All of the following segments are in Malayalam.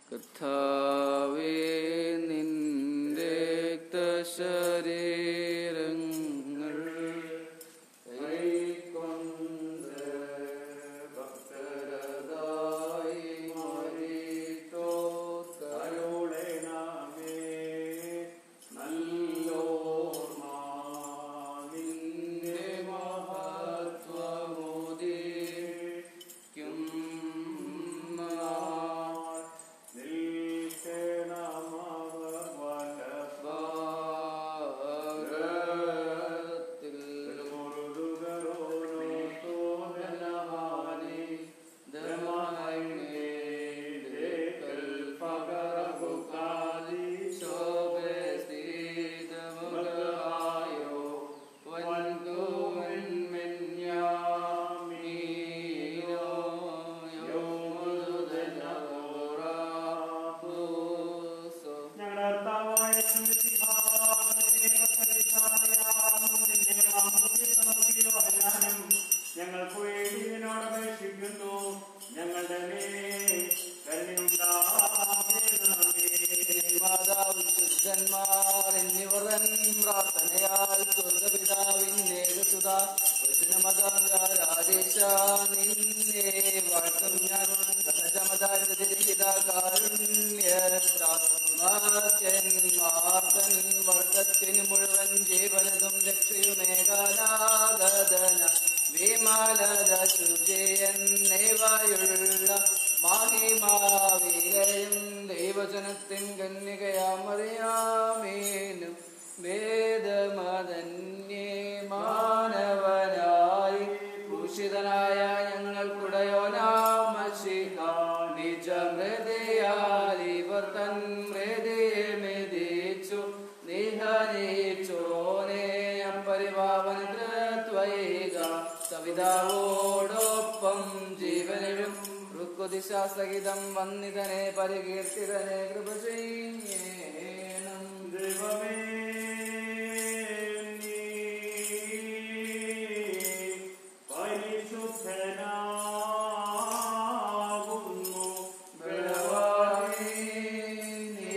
കർത്താവേ നിന്റെ ശരീരങ്ങൾ കൈക്കൊണ്ട് ഭക്തരതായി മാറിയിട്ടോ കരുളേണമേ നല്ലോർമ്മ നിന്റെ മഹത്വമോദിക്കും നിൽക്കണമവർ ഭാഗത്തിൽ വലത്തോനഹാനി ധർമ്മങ്ങൾ പകർവുകാലി ശോഭസ്ഥിതമുഖായോ വൻകുവൻമെന്യാമീനോ യോമുദനോറാഹൂസോ ഞങ്ങളുടെ കർത്താവായ ഞങ്ങൾക്ക് വേണ്ടി ഇതിനോട് അപേക്ഷിക്കുന്നു ഞങ്ങളുടെ മേൽ കരുണയുണ്ടാകണമേ. മാതാവ് ശുദ്ധന്മാർ എന്നിവർ തൻ പ്രാർത്ഥനയാൽ സ്വർഗപിതാവിന്നേകസുത വചനമതാരാദേശ നിന്നെ വാഴ്ത്തും ഞാൻ സഹജമതാരതിരിഹിത കാരുണ്യ മാർത്തൻ വർഗത്തിന് മുഴുവൻ ജീവനതും രക്ഷയുമേകാനാഗതന വിമാലത ശുചിയെന്നേവായുള്ള മാഹിമാവിലയും ദൈവജനത്തിൻ കന്യകയാമറിയാമേനും വേദമതന്യേ മാനവനായി ഭൂഷിതനായ ഞങ്ങൾക്കുടയോനാമശിഹ നിജമൃതയാൽ ഇവർ തൻ മൃതയെ മെതിച്ചു നിഹനിച്ചോനെ പരിപാവന ത്വയേക സവിതാവോടൊപ്പം ജീവനിലും ഋക്കുദിശാസഹിതം വന്നിതനെ പരികീർത്തിതനെ കൃപ ചെയ്യണം ദൈവമേ നീ പരിശുദ്ധനാകുന്നു ബലവാനേ നീ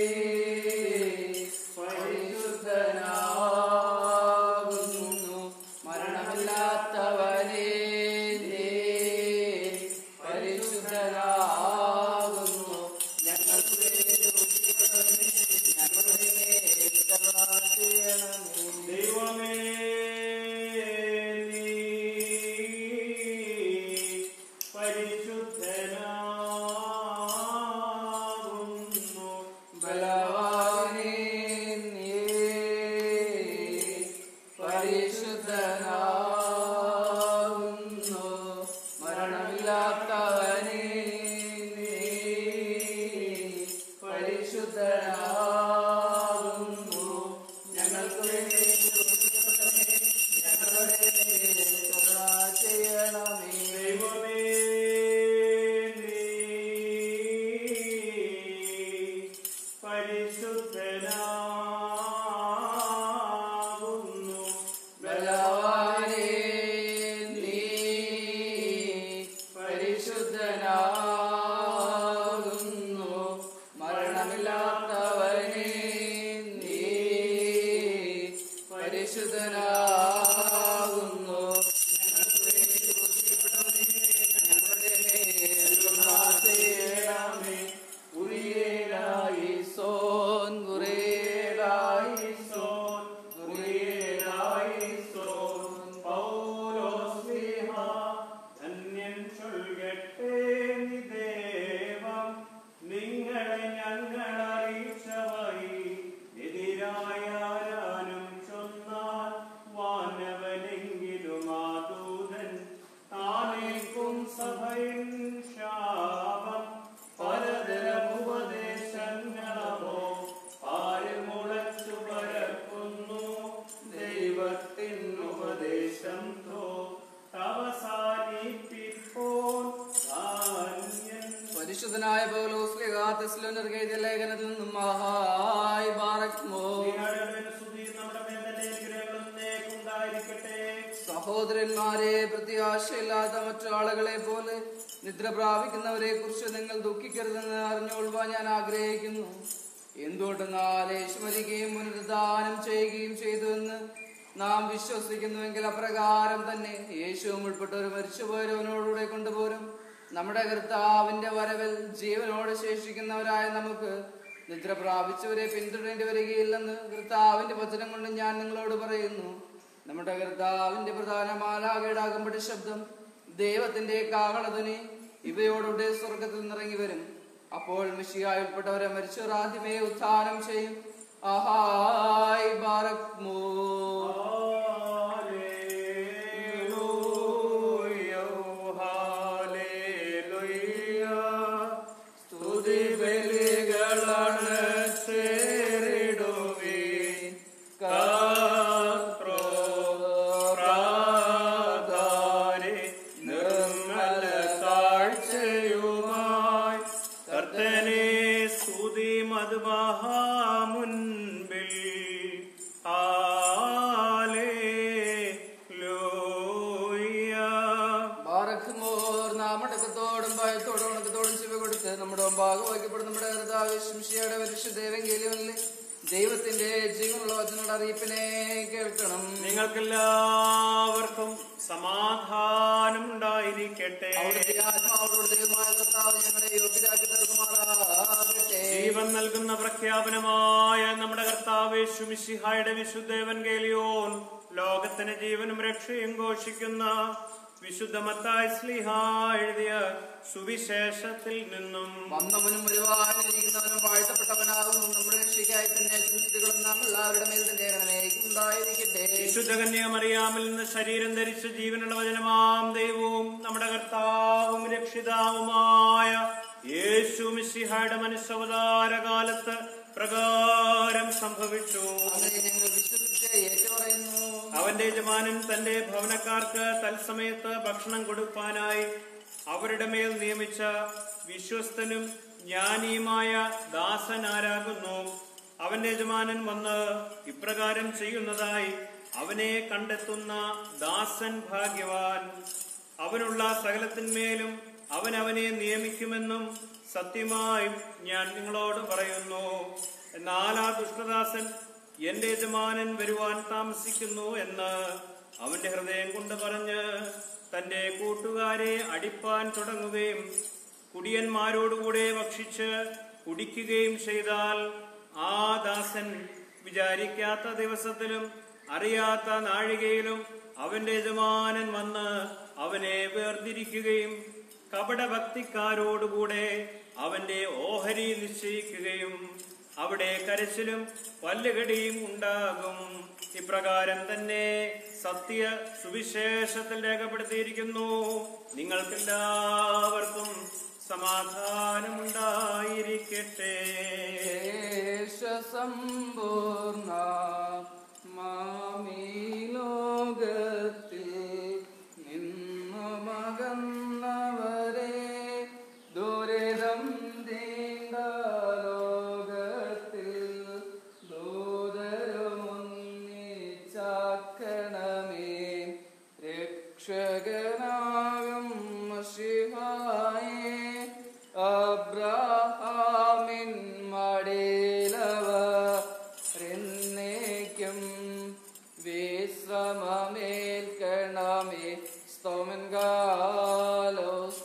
പരിശുദ്ധനാകുന്നു മരണമില്ലാത്തവനേ നീ പരിശുദ്ധനാകുന്നു ഞങ്ങൾക്ക് വേണ്ടി ദുഃഖിക്കുന്നവനേ, ഞങ്ങളുടെ മേൽ കരുണ ചെയ്യണമേ. ദൈവമേ നീ പരിശുദ്ധനാകുന്നു ബലവാനേ നീ പരിശുദ്ധനാകുന്നു മരണമില്ലാത്തവനേ നീ പരിശുദ്ധനാകുന്നു ഞങ്ങൾക്ക് വേണ്ടി ദുഃഖിക്കപ്പെട്ടവനേ, ഞങ്ങളുടെ മേൽ കരുണ ചെയ്യണമേ ദൈവമേ നീ പരിശുദ്ധനാകുന്നു ബലവാനേ നീ പരിശുദ്ധനാകുന്നു മരണമില്ലാത്തവനേ നീ പരിശുദ്ധനാകുന്നു ഞങ്ങൾക്ക് വേണ്ടി ക്രൂശിക്കപ്പെട്ടവനേ, ഞങ്ങളുടെ മേൽ കരുണ ചെയ്യണമേ. ഉറിയേലായി സോൻ ഉറിയേലായി സോൻ ഉറിയേലായി സോൻ പൗലോസ്ലിഹ ധന്യൻ ചൊൽകട്ടെ നീ ദേവം നിങ്ങളെ ഞങ്ങൾ അറിയിച്ചവയി എതിരായാലും ചൊന്നാൽ വാനവനെങ്കിലും ആദൂതൻ താനേക്കും സഭയിൻ ശാപം പലതരം ഉപദേശങ്ങളോ പാരുമുളച്ചു പരക്കുന്നു ദൈവത്തിൻ ഉപദേശം തോ അവസാനിപ്പിപ്പോൾ ധാന്യൻ പരിശുദ്ധനായ പൗലോസ് ലേഖാത്തസ്ലോനർക്ക് എഴുതിയ ലേഖനത്തിൽ നിന്നും മഹായ് ബാറക്മോ നിങ്ങളുടെ സ്തുതി നമ്മുടെ മേൽ തന്നെ അനുഗ്രഹങ്ങളും എന്നേക്കും ഉണ്ടായിരിക്കട്ടെ സഹോദരന്മാരെ പ്രത്യാശയില്ലാത്ത മറ്റു ആളുകളെ പോലെ നിദ്ര പ്രാപിക്കുന്നവരെ കുറിച്ച് നിങ്ങൾ ദുഃഖിക്കരുതെന്ന് അറിഞ്ഞുകൊള്ളുവാൻ ഞാൻ ആഗ്രഹിക്കുന്നു എന്തുകൊണ്ടെന്നാൽ യേശു മരിക്കുകയും പുനരുദ്ധാനം ചെയ്യുകയും ചെയ്തു എന്ന് നാം വിശ്വസിക്കുന്നുവെങ്കിൽ അപ്രകാരം തന്നെ യേശുവും ഉൾപ്പെട്ടവർ മരിച്ചുപോയവനോടുകൂടെ കൊണ്ടുപോരും നമ്മുടെ കർത്താവിന്റെ വരവിൽ ജീവനോട് ശേഷിക്കുന്നവരായ നമുക്ക് നിദ്ര പ്രാപിച്ചവരെ പിന്തുടരേണ്ടി വരികയില്ലെന്ന് കർത്താവിന്റെ വചനം കൊണ്ട് ഞാൻ നിങ്ങളോട് പറയുന്നു നമ്മുടെ കർത്താവിന്റെ പ്രധാന മാലാകേടാകുമ്പടി ശബ്ദം ദൈവത്തിന്റെ കാഹളധ്വനി ഇവയോടുകൂടെ സ്വർഗത്തിൽ നിന്നിറങ്ങി വരും അപ്പോൾ മിഷിയായി ഉൾപ്പെട്ടവരെ മരിച്ചവർ ആദ്യമേ ഉത്ഥാനം ചെയ്യും ആഹായ് ബാറക് സ്തുതി ബലികളാണ് ചേരിടുവീ പ്രാധാനെ നിർമ്മല താഴ്ചയുമായി കർത്തനെ സ്തുതി മധുമഹാമുൻപിൽ ഹാലേലൂയ ബാറഖ്മോർ നാം അടക്കത്തോടും ഭയത്തോടും ഉണക്കത്തോടും ചെവി കൊടുത്ത് നമ്മുടെ മുമ്പാകെ വയ്ക്കപ്പെടും നമ്മുടെ കർത്താവ് ശംശിയുടെ പരിശുദ്ധേവെങ്കിലും ദൈവത്തിന്റെ ജീവനുള്ള വചനങ്ങളുടെ അറിയിപ്പിനെ കേൾക്കണം നിങ്ങൾക്കെല്ലാവർക്കും സമാധാനം ഉണ്ടായിരിക്കട്ടെ അവിടുത്തെ ആത്മാവോട് ദൈവമായ കർത്താവ് ഞങ്ങളെ യോഗ്യരാക്കി തീർക്കുമാറാകട്ടെ ജീവൻ നൽകുന്ന പ്രഖ്യാപനമായ നമ്മുടെ കർത്താവ് ശുമിഷിഹായുടെ വിശുദ്ധേവൻ ഗേലിയോൻ ലോകത്തിന് ജീവനും രക്ഷയും ഘോഷിക്കുന്ന വിശുദ്ധ മത്തായ സ്ലിഹ എഴുതിയ സുവിശേഷത്തിൽ നിന്നും വന്നവനും വരുവാനിരിക്കുന്നവനും വാഴ്ത്തപ്പെട്ടവനാകുന്നു നമ്മുടെ രക്ഷയ്ക്കായി തന്നെ ചിന്തികളും നാം എല്ലാവരുടെ മേൽ തന്നെ അങ്ങനെയും ഉണ്ടായിരിക്കട്ടെ വിശുദ്ധ കന്യാമറിയാമിൽ നിന്ന് ശരീരം ധരിച്ച ജീവനുള്ള വചനമാം ദൈവവും നമ്മുടെ കർത്താവും രക്ഷിതാവുമായ യേശു മിശിഹായുടെ മനുഷ്യാവതാര കാലത്ത് പ്രകാരം സംഭവിച്ചു അങ്ങനെ ഞങ്ങൾ വിശ്വസിച്ച് ഏറ്റുപറയുന്നു അവന്റെ യജമാനൻ തന്റെ ഭവനക്കാർക്ക് തത്സമയത്ത് ഭക്ഷണം കൊടുക്കാനായി അവരുടെ മേൽ നിയമിച്ച വിശ്വസ്തനും ജ്ഞാനിയുമായ ദാസൻ ആരാകുന്നു അവന്റെ യജമാനൻ വന്ന് ഇപ്രകാരം ചെയ്യുന്നതായി അവനെ കണ്ടെത്തുന്ന ദാസൻ ഭാഗ്യവാൻ അവനുള്ള സകലത്തിന്മേലും അവൻ അവനെ നിയമിക്കുമെന്നും സത്യമായും ഞാൻ നിങ്ങളോട് പറയുന്നു എന്നാൽ ആ ദുഷ്ടദാസൻ എന്റെ യജമാനൻ വരുവാൻ താമസിക്കുന്നു എന്ന് അവന്റെ ഹൃദയം കൊണ്ട് പറഞ്ഞ് തന്റെ കൂട്ടുകാരെ അടിപ്പാൻ തുടങ്ങുകയും കുടിയന്മാരോടുകൂടെ ഭക്ഷിച്ച് കുടിക്കുകയും ചെയ്താൽ ആ ദാസൻ വിചാരിക്കാത്ത ദിവസത്തിലും അറിയാത്ത നാഴികയിലും അവന്റെ യജമാനൻ വന്ന് അവനെ വേർതിരിക്കുകയും കപടഭക്തിക്കാരോടുകൂടെ അവന്റെ ഓഹരി നിശ്ചയിക്കുകയും അവിടെ കരച്ചിലും പല്ലുകടിയും ഉണ്ടാകും ഇപ്രകാരം തന്നെ സത്യ സുവിശേഷത്തിൽ രേഖപ്പെടുത്തിയിരിക്കുന്നു നിങ്ങൾക്കെല്ലാവർക്കും സമാധാനമുണ്ടായിരിക്കട്ടെ സമ്പൂർണ മാമീ ലോകത്തിൽ നിന്നു മകന്നവരെ ദുരിതം തീണ്ട ലോകത്തിൽ ദൂതരുമൊന്നിച്ചാക്കണമേ രക്ഷകനാകും മഷിഹായേ അബ്രഹാമിൻ മടിലവ എന്നേക്കും വിശ്രമമേൽക്കണമേ സ്തോമൻ കാലോസ്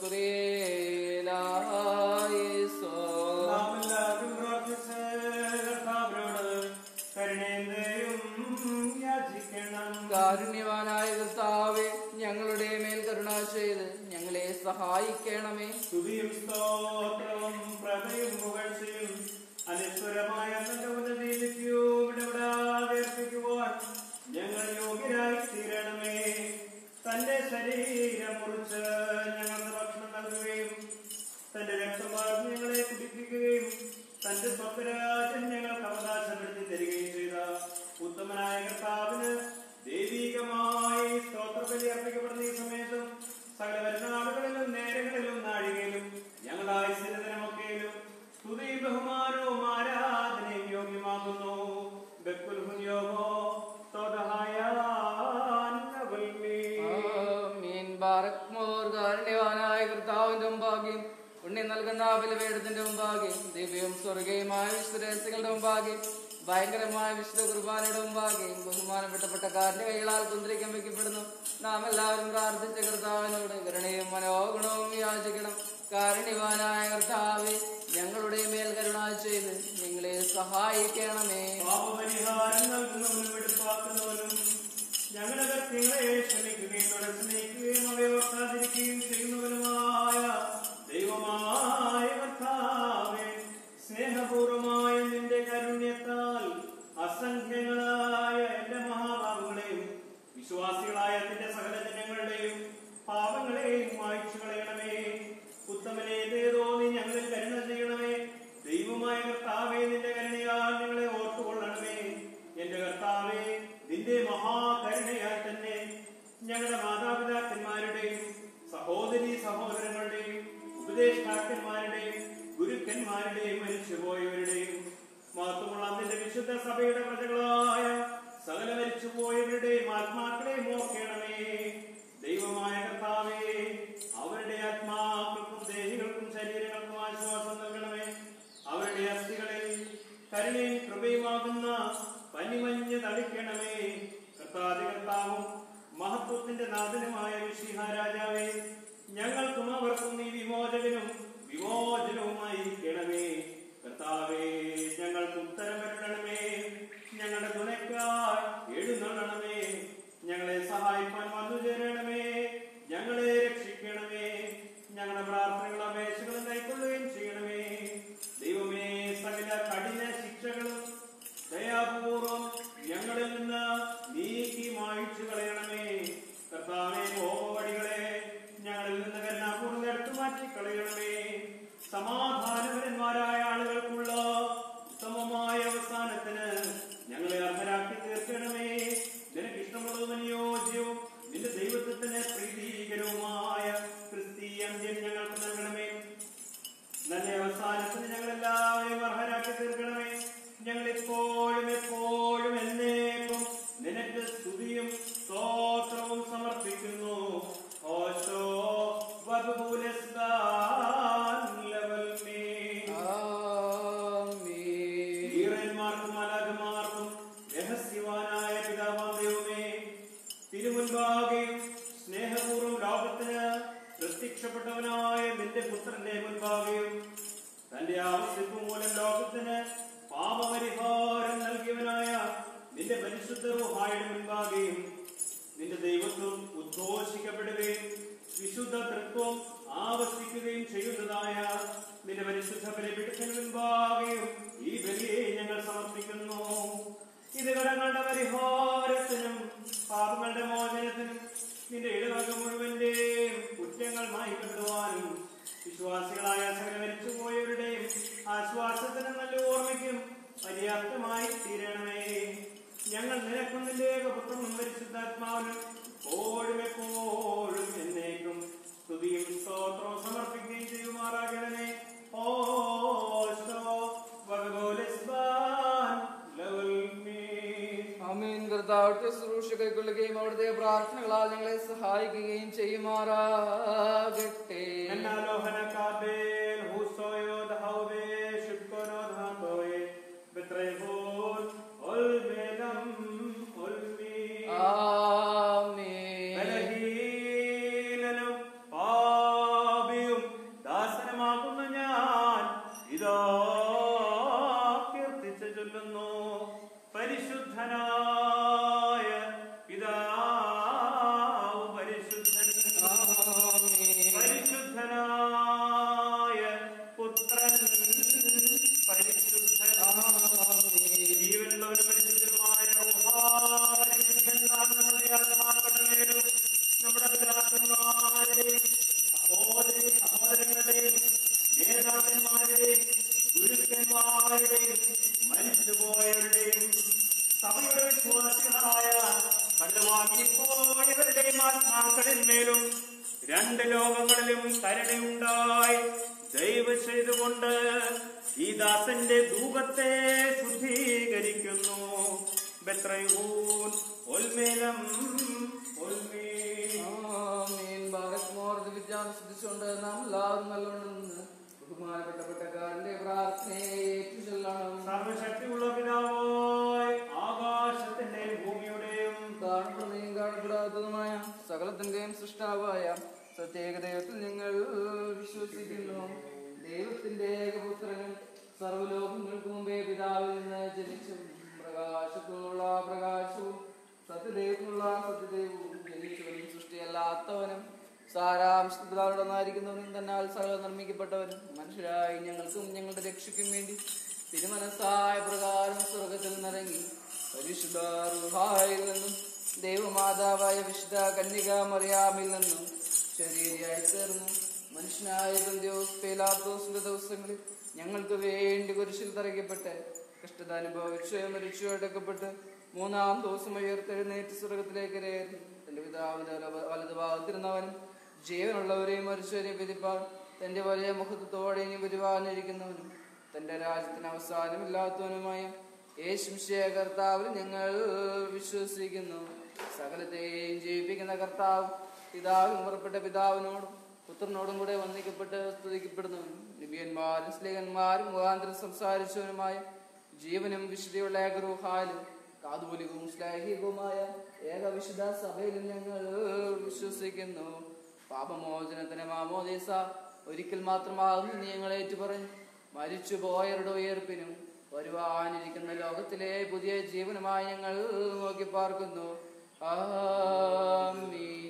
കുറിയേലായിസോ നാം എല്ലാവരും പ്രാർത്ഥിച്ച് കർത്താവിനോട് കരുണയും യാചിക്കണം കാരുണ്യവാനായ കർത്താവെ ഞങ്ങളുടെ മേൽ കരുണ ചെയ്ത് ഞങ്ങളെ സഹായിക്കണമേ സ്തുതിയും സ്തോത്രവും പ്രഭയും പുകഴ്ചയും അനിശ്വരമായ തന്റെ ഉന്നതിയിലേക്കും ഇടപെടാതെ അർപ്പിക്കുവാൻ ഞങ്ങൾ യോഗ്യരായി തീരണമേ തന്റെ ശരീരം മുറിച്ച് ഞങ്ങൾക്ക് ഭക്ഷണം നൽകുകയും തന്റെ രക്തമാർന്ന് ഞങ്ങളെ കുടിപ്പിക്കുകയും തന്റെ സ്വപ്നരാജൻ ഞങ്ങൾക്ക് അവകാശപ്പെടുത്തി തരികയും ചെയ്ത ഉത്തമനായ കർത്താവിന് ദൈവികമായി സ്തോത്രബലി അർപ്പിക്കപ്പെടുന്ന ഈ സമയത്തും സകല വരുന്നാളുകളിലും നേരങ്ങളിലും നാഴികയിലും ഞങ്ങൾ ആയുസിനൊക്കെയിലും സ്തുതിയും ബഹുമാനവും ആരാധനയും യോഗ്യമാകുന്നു ബെക്കുൽ ഹുൻയോമോ തോദഹായാൻ നവൽമീ. ആമീൻ. ബാറക് മോർ കാരുണ്യവാനായ കർത്താവിന്റെ നിറഞ്ഞിരിക്കുന്ന ബലവേടത്തിന്റെ മുമ്പാകെ ദിവ്യവും സ്വർഗീയമായ വിശുദ്ധരഹസ്യങ്ങളുടെ മുമ്പാകെ ഭയങ്കരമായ വിശുദ്ധ കുർബാനയുടെ മുമ്പാകെ ബഹുമാനപ്പെട്ടപ്പെട്ട കാറിന്റെ കൈകളാൽ കുന്തിരിക്കാൻ വയ്ക്കപ്പെടുന്നു നാം എല്ലാവരും പ്രാർത്ഥിച്ച കർത്താവിനോട് കരുണയും മനോഗുണവും യാചിക്കണം കാരുണ്യവാനായ കർത്താവെ ഞങ്ങളുടെ മേൽ കരുണ ചെയ്ത് നിങ്ങളെ സഹായിക്കണമേ പാപപരിഹാരം നൽകുന്നവനും വെടുപ്പാക്കുന്നവനും ഞങ്ങളുടെ കൃത്യങ്ങളെ ക്ഷമിക്കുകയും തുടർന്ന് നീക്കുകയും അവയെ ഓർക്കാതിരിക്കുകയും ചെയ്യുന്നവനുമായ ദൈവമായ കർത്താവേ സ്നേഹപൂർവമായ നിന്റെ കരുണ്യത്താൽ അസംഖ്യങ്ങളായ എന്റെ മഹാഭാവങ്ങളെയും വിശ്വാസികളായ നിന്റെ സകല ജനങ്ങളുടെയും പാപങ്ങളെയും വായിച്ചു കളയണമേ ഉത്തമനെ ഏതേതോ നീ ഞങ്ങളിൽ കരുണ ചെയ്യണമേ ദൈവമായ കർത്താവേ നിന്റെ കരുണയാൽ ഞങ്ങളെ ഓർത്തുകൊള്ളണമേ എന്റെ കർത്താവേ നിന്റെ മഹാകരുണയാൽ തന്നെ ഞങ്ങളുടെ മാതാപിതാക്കന്മാരുടെയും സഹോദരി സഹോദരങ്ങളുടെയും ഉപദേഷ്ടാക്കന്മാരുടെയും ഗുരുക്കന്മാരുടെയും മരിച്ചുപോയവരുടെയും മഹത്വമുള്ള നിന്റെ വിശുദ്ധ സഭയുടെ പ്രജകളായ സകല മരിച്ചുപോയവരുടെയും ആത്മാക്കളെയും ഓർക്കണമേ ദൈവമായ കർത്താവേ അവരുടെ ആത്മാക്കൾക്കും ദേഹികൾക്കും ശരീരങ്ങൾക്കും ആശ്വാസം നൽകണമേ അവരുടെ അസ്ഥികളിൽ കരുണയും കൃപയുമാകുന്ന പനിമഞ്ഞ് തളിക്കണമേ കർത്താതി കർത്താവും മഹത്വത്തിന്റെ നാഥനുമായ വിശിഹ രാജാവേ ഞങ്ങൾക്കും അവർക്കും നീ വിമോചകനും വിമോചനവുമായിരിക്കണമേ കർത്താവേ ഞങ്ങൾക്ക് ഉത്തരം വരണമേ ഞങ്ങളുടെ തുണയ്ക്കായി എഴുന്നള്ളണമേ ഞങ്ങളെ സഹായിക്കാൻ വന്നു ചേരണമേ ഞങ്ങളെ രക്ഷിക്കണമേ ഞങ്ങളുടെ പ്രാർത്ഥനകളും അപേക്ഷകളും കൈക്കൊള്ളുകയും ചെയ്യണമേ ദൈവമേ സകല കഠിന ശിക്ഷകളും ദയാപൂർവം ഞങ്ങളിൽ നിന്ന് നീക്കി മായിച്ചു കളയണമേ കർത്താവെ കോപവടികളെ ഞങ്ങളിൽ നിന്ന് കരുണാപൂർവ്വം എടുത്തു മാറ്റി കളയണമേ സമാധാനപരന്മാരായ ആളുകൾക്കുള്ള ഉത്തമമായ അവസാനത്തിന് ഞങ്ങളെ അർഹരാക്കി തീർക്കണമേ നിനക്ക് ഇഷ്ടമുള്ളതും അനുയോജ്യവും നിന്റെ ദൈവത്വത്തിന് പ്രീതികരവുമായ ക്രിസ്തീയ അന്ത്യം ഞങ്ങൾക്ക് നൽകണമേ നല്ല അവസാനത്തിന് ഞങ്ങൾ എല്ലാവരെയും അർഹരാക്കി തീർക്കണമേ ഞങ്ങൾ എപ്പോഴും എപ്പോഴും എന്നേക്കും നിനക്ക് സ്തുതിയും സ്തോത്രവും സമർപ്പിക്കുന്നു ഓശോ ആമീൻ. ഈറന്മാർക്കും മലകന്മാർക്കും രഹസ്യവാനായ പിതാവാം ദൈവമേ തിരുമുൻപാകെയും സ്നേഹപൂർവ്വം ലോകത്തിന് പ്രത്യക്ഷപ്പെട്ടവനായ നിന്റെ പുത്രന്റെ മുൻപാകെയും തന്റെ ആവശ്യത്വം മൂലം ലോകത്തിന് പാപപരിഹാരം നൽകിയവനായ നിന്റെ പരിശുദ്ധ റുഹായുടെ മുൻപാകെയും നിന്റെ ദൈവത്വം ഉദ്ഘോഷിക്കപ്പെടുകയും വിശുദ്ധ തൃത്വം ആവർത്തിക്കുകയും ചെയ്യുന്നതായ നിന്റെ പരിശുദ്ധ ബലിപീഠത്തിന് മുൻപാകെയും ഈ ബലിയെ ഞങ്ങൾ സമർപ്പിക്കുന്നു ഇത് കടങ്ങളുടെ പരിഹാരത്തിനും പാപങ്ങളുടെ മോചനത്തിനും നിന്റെ ഇടവക മുഴുവന്റെയും കുറ്റങ്ങൾ മായ്ക്കപ്പെടുവാനും വിശ്വാസികളായ സകല മരിച്ചുപോയവരുടെയും ആശ്വാസത്തിന് നല്ല ഓർമ്മയ്ക്കും പര്യാപ്തമായി തീരണമേ ഞങ്ങൾ നിനക്കും നിന്റെ ഏകപുത്രനും പരിശുദ്ധാത്മാവിനും എപ്പോഴും എപ്പോഴും എന്നേക്കും സ്തുതിയും സ്തോത്രവും സമർപ്പിക്കുകയും ചെയ്യുമാറാകണമേ ഓശോ വകബോലിസ്ബാൻ ലവൽ മീ ആമീൻ കർത്താവിന്റെ ശുശ്രൂഷ കൈക്കൊള്ളുകയും അവിടുത്തെ പ്രാർത്ഥനകളാൽ ഞങ്ങളെ സഹായിക്കുകയും ചെയ്യുമാറാകട്ടെ Nalohan kabel husoyo dhawe shukro dhandoye betrevol ol melam ol mi ആമീൻ ബലഹീനനും പാപിയും ദാസനമാകുന്ന ഞാൻ ഇതാ കീർത്തിച്ച് ചൊല്ലുന്നു പരിശുദ്ധനായ പിതാവ് പരിശുദ്ധൻ ആമീൻ പരിശുദ്ധനായ പുത്രൻ പരിശുദ്ധൻ ജീവനുള്ളവന് പരിശുദ്ധനുമായ ഊഹാ പരിശുദ്ധൻ താൻ നമ്മുടെ ആത്മാക്കളുടെ മേലും നമ്മുടെ പിതാക്കന്മാരുടെയും സഹോദരി സഹോദരങ്ങളുടെയും നേതാക്കന്മാരുടെയും ഗുരുക്കന്മാരുടെയും മരിച്ചുപോയവരുടെയും സഭയുടെ വിശ്വാസികളായ കണ്ടുവാങ്ങിപ്പോയവരുടെയും ആത്മാക്കളിന്മേലും രണ്ട് ലോകങ്ങളിലും കരുണയുണ്ടായി ദൈവ ചെയ്തുകൊണ്ട് ഈ ദാസന്റെ ദൂപത്തെ ശുദ്ധീകരിക്കുന്നു ബെത്രയൂൻ ഒൽമേലം ഒൽമേ ആമീൻ ഭാരത് മോർദ് വിജ്ഞാനം ശ്രദ്ധിച്ചുകൊണ്ട് നാം എല്ലാവരും നല്ലോണം നിന്ന് ബഹുമാനപ്പെട്ട പെട്ടക്കാരന്റെ പ്രാർത്ഥനയെ ഏറ്റുചൊല്ലണം സർവശക്തിയുള്ള പിതാവായി ആകാശത്തിന്റെയും ഭൂമിയുടെയും കാണപ്പെടുന്നതും കാണപ്പെടാത്തതുമായ സകലത്തിന്റെയും സൃഷ്ടാവായ പ്രത്യേക ദൈവത്തിൽ ഞങ്ങൾ വിശ്വസിക്കുന്നു ദൈവത്തിന്റെ ഏകപുത്രനും സർവ്വലോകങ്ങൾക്ക് മുമ്പേ പിതാവിൽ നിന്ന് ജനിച്ചും പ്രകാശത്തിനുള്ള പ്രകാശവും സത്യദൈവത്തിനുള്ള സത്യദൈവവും ജനിച്ചവനും സൃഷ്ടിയല്ലാത്തവനും സാരാംശത്തിലായിരുന്നവനും തന്നാൽ സകലം നിർമ്മിക്കപ്പെട്ടവനും മനുഷ്യരായി ഞങ്ങൾക്കും ഞങ്ങളുടെ രക്ഷയ്ക്കും വേണ്ടി തിരുമനസ്സായ പ്രകാരം സ്വർഗത്തിൽ നിന്നിറങ്ങി പരിശുദ്ധ റുഹായിൽ നിന്നും ദൈവമാതാവായ വിശുദ്ധ കന്യക മറിയാമിൽ നിന്നും ശരീരയായി തീർന്നു മനുഷ്യനായ ബന്ധ്യോസ് പേലാത്തോസിന്റെ ദിവസങ്ങളിൽ ഞങ്ങൾക്ക് വേണ്ടി കുരിശിൽ തറയ്ക്കപ്പെട്ട് കഷ്ടത അനുഭവിച്ച് മരിച്ചു അടക്കപ്പെട്ട് മൂന്നാം ദിവസം ഉയർത്തെഴുന്നേറ്റ് സ്വർഗത്തിലേക്ക് കയറി തന്റെ പിതാവിന്റെ വല- വലതുഭാഗത്തിരുന്നവനും ജീവനുള്ളവരെയും മരിച്ചവരെയും വിധിപ്പാൻ തന്റെ വലിയ മുഖത്തോടെ ഇനി വരുവാനിരിക്കുന്നവനും തന്റെ രാജ്യത്തിന് അവസാനമില്ലാത്തവനുമായ യേശുശിയ കർത്താവിൽ ഞങ്ങൾ വിശ്വസിക്കുന്നു സകലത്തെയും ജീവിപ്പിക്കുന്ന കർത്താവ് പിതാവിൽ പുറപ്പെട്ട പിതാവിനോടും പുത്രനോടും കൂടെ വന്ദിക്കപ്പെട്ട് സ്തുതിക്കപ്പെടുന്നവനും നിബിയന്മാരും സ്ലേഹന്മാരും മുഖാന്തരം സംസാരിച്ചവനുമായ ജീവനും വിശുദ്ധിയുള്ള ഏകരൂഹാലും കാതോലികവും ശ്ലാഹികവുമായ ഏകവിശുദ്ധ സഭയിലും ഞങ്ങൾ വിശ്വസിക്കുന്നു പാപമോചനത്തിന് മാമോദീസ ഒരിക്കൽ മാത്രമാകുന്നു നീ ഞങ്ങൾ ഏറ്റുപറഞ്ഞു മരിച്ചു പോയവരുടെ ഉയർപ്പിനും വരുവാനിരിക്കുന്ന ലോകത്തിലെ പുതിയ ജീവനുമായി ഞങ്ങൾ നോക്കി പാർക്കുന്നു ആമീൻ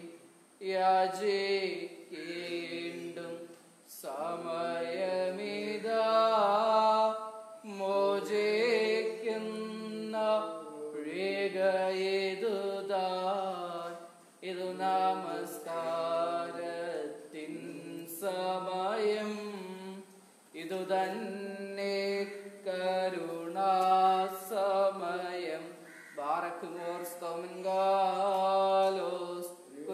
യാചിക്കേണ്ടും സമയമിതാ മോചിക്കുന്ന ഇതുതാൻ ഇതു നമസ്കാരത്തിൻ സമയം ഇതു തന്നെ കരുണാസമയം ബാറക്കുമോർ സ്തോമിൻകാലോസ്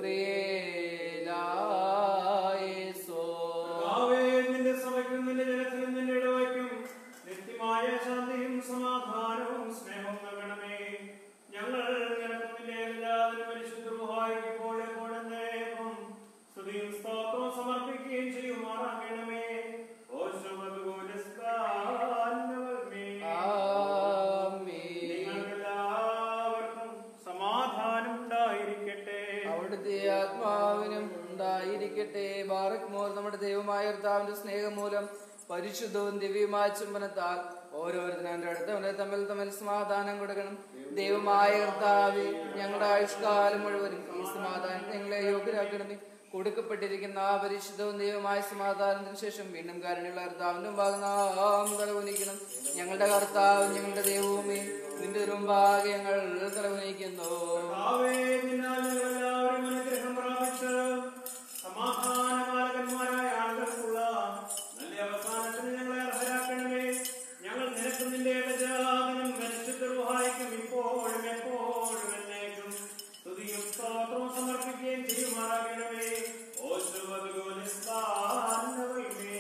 കുറിയേലായേസോ കർത്താവേ, നിന്റെ സഭയ്ക്കും നിന്റെ ജനത്തിനും നിന്റെ ഇടവയ്ക്കും നിത്യമായ ശാന്തിയും സമാധാനവും സ്നേഹവും നൽകണമേ ഞങ്ങൾ നിനക്കും നിന്റെ എല്ലാവരും പരിശുദ്ധ റുഹായിക്ക് ഇപ്പോഴും എപ്പോഴെന്നേക്കും സ്തുതിയും സ്തോത്രവും സമർപ്പിക്കുകയും ചെയ്യുമാറാകണമേ ഓ ശുഭഗോരസ്താന്നവമേ. ആമീൻ നിങ്ങൾക്കെല്ലാവർക്കും സമാധാനം ഉണ്ടായിരിക്കട്ടെ അവിടുത്തെ ആത്മാവിനും ഉണ്ടായിരിക്കട്ടെ ബാറക് മോർ നമ്മുടെ ദൈവമായ കർത്താവിന്റെ സ്നേഹം മൂലം പരിശുദ്ധവും ദിവ്യമായ ചുംബനത്താൽ ഓരോരുത്തരും അടുത്തവരെ തമ്മിൽ തമ്മിൽ സമാധാനം കൊടുക്കണം ദൈവമായ കർത്താവ് ഞങ്ങളുടെ ആയുഷ്കാലം മുഴുവനും ഈ സമാധാനത്തെ ഞങ്ങളെ യോഗ്യരാക്കണമേ കൊടുക്കപ്പെട്ടിരിക്കുന്ന ആ പരിശുദ്ധവും ദൈവമായ സമാധാനത്തിന് ശേഷം വീണ്ടും കാരണമുള്ള കർത്താവിന്റെ ഭാഗം നാം തലവുനിക്കണം ഞങ്ങളുടെ കർത്താവ് ഞങ്ങളുടെ ദൈവവുമേ നിന്റെ മുമ്പാകെ ഞങ്ങൾ തലവുനിക്കുന്നു കർത്താവേ, നിന്നാൽ ഞങ്ങളെല്ലാവരും അനുഗ്രഹം പ്രാപിച്ച് സമാധാനപാലകന്മാരായ ആളുകൾക്കുള്ള നല്ല അവസാനത്തിന് ഞങ്ങളെ അർഹരാക്കണമേ ഞങ്ങൾ നിനക്കും നിന്റെ ഏകജാതനും പരിശുദ്ധ റുഹായിക്കും ഇപ്പോഴും എപ്പോഴും എന്നേക്കും സ്തുതിയും സ്തോത്രവും സമർപ്പിക്കുകയും ചെയ്യുമാറാകണമേ ഓ ശുഭഗോലിസ്ഥാനവൈമേ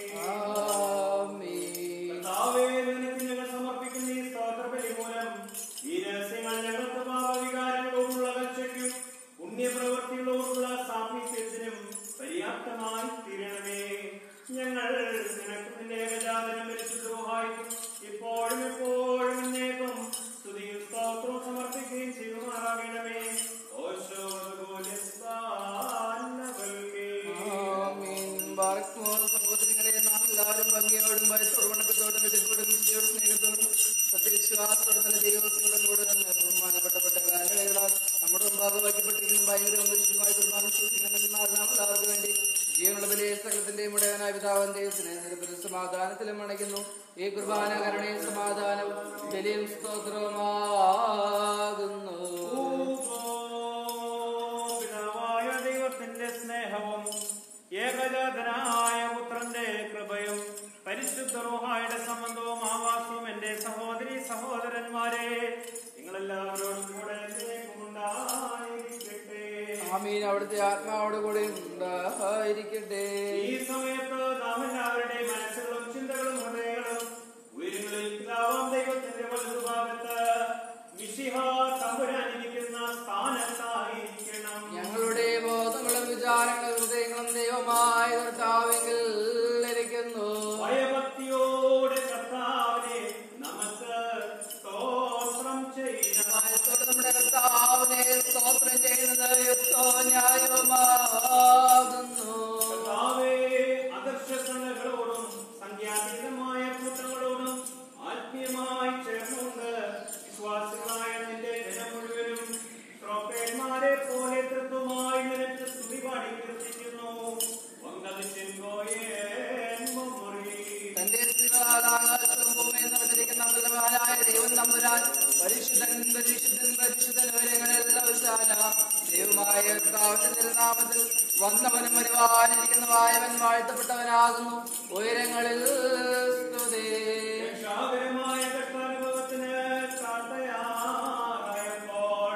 ആമീൻ. കർത്താവേ, നിനക്ക് ഞങ്ങൾ സമർപ്പിക്കുന്ന ഈ സ്തോത്രബലി മൂലം ഈ രഹസ്യങ്ങൾ ഞങ്ങൾക്ക് പാപവികാരങ്ങളോടുള്ള അകൽച്ചയ്ക്കും പുണ്യപ്രവൃത്തികളോടുള്ള സാമീപ്യത്തിനും പര്യാപ്തമായി തീരണമേ ഞങ്ങൾ നിനക്ക് നിന്റെ ഏകജാതനം പരിശുദ്ധമായിരിക്കും ഇപ്പോഴും എപ്പോഴും എന്നേക്കും സ്തുതിയും സ്തോത്രവും സമർപ്പിക്കുകയും ചെയ്യുമാറാകണമേ ഓശോ ആമീൻ. ബാറക്കുമോർ സഹോദരങ്ങളെ നാം എല്ലാവരും ഭംഗിയോടും ഭയത്തോടും വണക്കത്തോടും വിധിക്കോടും വിശുദ്ധിയോടും സ്നേഹത്തോടും സത്യവിശ്വാസത്തോടും നല്ല ദൈവത്തോടും കൂടെ തന്നെ ബഹുമാനപ്പെട്ടപ്പെട്ട കാലങ്ങളാൽ നമ്മുടെ മുമ്പാകെ വയ്ക്കപ്പെട്ടിരിക്കുന്ന ഭയങ്കരവും പരിശുദ്ധമായ കുർബാന സൂക്ഷിക്കണമെന്നാൽ നാം എല്ലാവർക്കും വേണ്ടി ജീവനുള്ള ബലിയെ സകലത്തിന്റെയും ഉടയവനായ പിതാവൻ ദൈവത്തിന് നിരപ്പലും സമാധാനത്തിലും അണയ്ക്കുന്നു ഈ കുർബാന കരുണയും സമാധാനവും ബലിയും സ്തോത്രവുമാകുന്നു പിതാവായ ദൈവത്തിന്റെ സ്നേഹവും ഏകജാതനായ പുത്രന്റെ കൃപയും പരിശുദ്ധ റോഹായുടെ സംബന്ധവും ആവാസവും എന്റെ സഹോദരി സഹോദരന്മാരെ നിങ്ങളെല്ലാവരോടും കൂടെ എന്നേക്കും ഉണ്ടായിരിക്കട്ടെ ആമീൻ അവിടുത്തെ ആത്മാവോട് കൂടെ ഉണ്ടായിരിക്കട്ടെ ഈ സമയത്ത് നാം എല്ലാവരുടെയും മനസ്സുകളും ചിന്തകളും ഹൃദയങ്ങളും ഉയരങ്ങളിൽ പിതാവാം ദൈവത്തിന്റെ വലതുഭാഗത്ത് മിശിഹ തമ്പുരാനിരിക്കുന്ന സ്ഥാനത്തായിരിക്കണം ഞങ്ങളുടെ ബോധങ്ങളും വിചാരങ്ങളും ഹൃദയങ്ങളും ദൈവമായ കർത്താവെങ്കിൽ ഇരിക്കുന്നു ഭയഭക്തി തമ്പുരാൻ പരിശുദ്ധൻ പരിശുദ്ധൻ പരിശുദ്ധൻ വരങ്ങളെല്ലാം ഉച്ചാന ദൈവമായ കർത്താവിന്റെ തിരുനാമത്തിൽ വന്നവനും വരുവാനിരിക്കുന്നവായവൻ വാഴ്ത്തപ്പെട്ടവനാകുന്നു ഉയരങ്ങളിൽ സ്തുതി രക്ഷാകരമായ കഷ്ടാനുഭവത്തിന് കാട്ടയാറായപ്പോൾ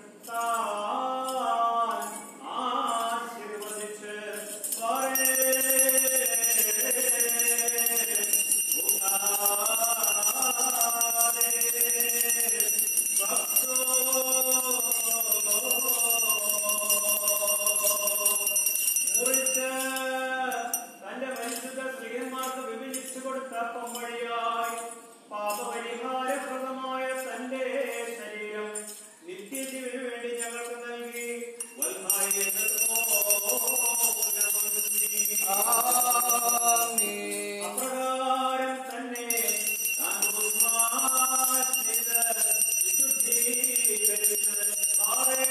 താൻ ആശീർവദിച്ച് മുറിച്ച് തന്റെ പരിശുദ്ധ സ്ത്രീയന്മാർക്ക് വിഭജിച്ചു കൊടുത്ത പൊമ്മഴിയായി പാപപരിഹാരപ്രദമായ തന്റെ ശരീരം നിത്യജീവന് വേണ്ടി ഞങ്ങൾക്ക് നൽകി വൽഹായെ ആമേൻ അപ്രകാരം തന്നെ താൻ ബഹുമാനം ചെയ്ത് വിശുദ്ധീകരിച്ച് ആരേ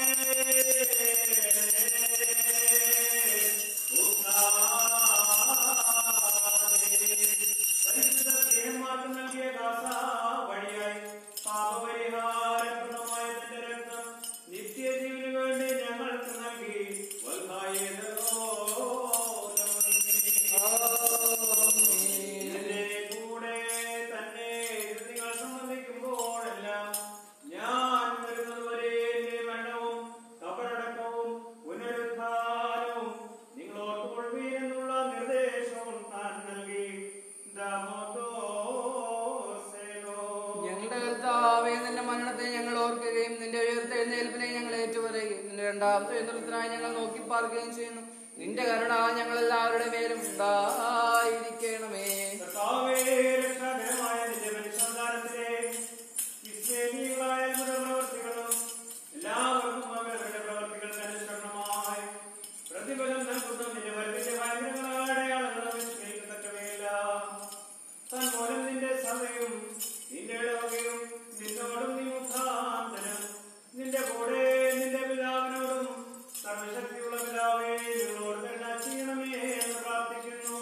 പരിശുദ്ധ സ്ത്രീയന്മാർക്ക് നൽകിയ ദാസ വഴിയായി പാപപരിഹാരപ്രദമായ തന്റെ രക്തം നിത്യജീവന് വേണ്ടി ഞങ്ങൾക്ക് നൽകി വൽഹായെ എന്റെ കൂടെ തന്നെ ഇത് നിങ്ങൾ സംബന്ധിക്കുമ്പോഴെല്ലാം ഞാൻ വരുന്നതുവരെ എന്റെ മരണവും കബറടക്കവും പുനരുദ്ധാനവും നിങ്ങൾ ഓർത്തുകൊള്ളുവീരെന്നുള്ള നിർദ്ദേശവും താൻ നൽകി ദാമോദോസേനോ. ഞങ്ങളുടെ കർത്താവേ നിന്റെ മരണത്തെ ഞങ്ങൾ ഓർക്കുകയും നിന്റെ ഉയർത്തെഴുന്നേൽപ്പിനെ ഞങ്ങൾ ഏറ്റുപറയുകയും നിന്റെ രണ്ടാമത്തെ എതിർത്തിനായി ഞങ്ങൾ നോക്കി പാർക്കുകയും ചെയ്യുന്നു നിന്റെ കരുണ ഞങ്ങൾ എല്ലാവരുടെ മേലും ഉണ്ടായിരിക്കണമേ കർത്താവേ, രക്ഷാകരമായ നിന്റെ പരിസന്ധാനത്തിലെ ഇസ്രയേലികളായ നമ്മുടെ പ്രവർത്തികളും എല്ലാവർക്കും അവരവരുടെ പ്രവർത്തികൾക്ക് അനുസരണമായി പ്രതിഫലം നൽകുന്ന നിന്റെ വരവിന്റെ ഭയങ്കരങ്ങളായ അടയാളങ്ങളും വിസ്മയിക്കത്തക്കവയില്ല. താൻ മൂലം നിന്റെ സഭയും നിന്റെ ഇടവകയും നിന്നോടും നീ മുഖാന്തരം നിന്റെ കൂടെ നിന്റെ പിതാവിനോടും സർവശക്തിയുള്ള പിതാവേ നിങ്ങളോട് കരുണ ചെയ്യണമേ എന്ന് പ്രാർത്ഥിക്കുന്നു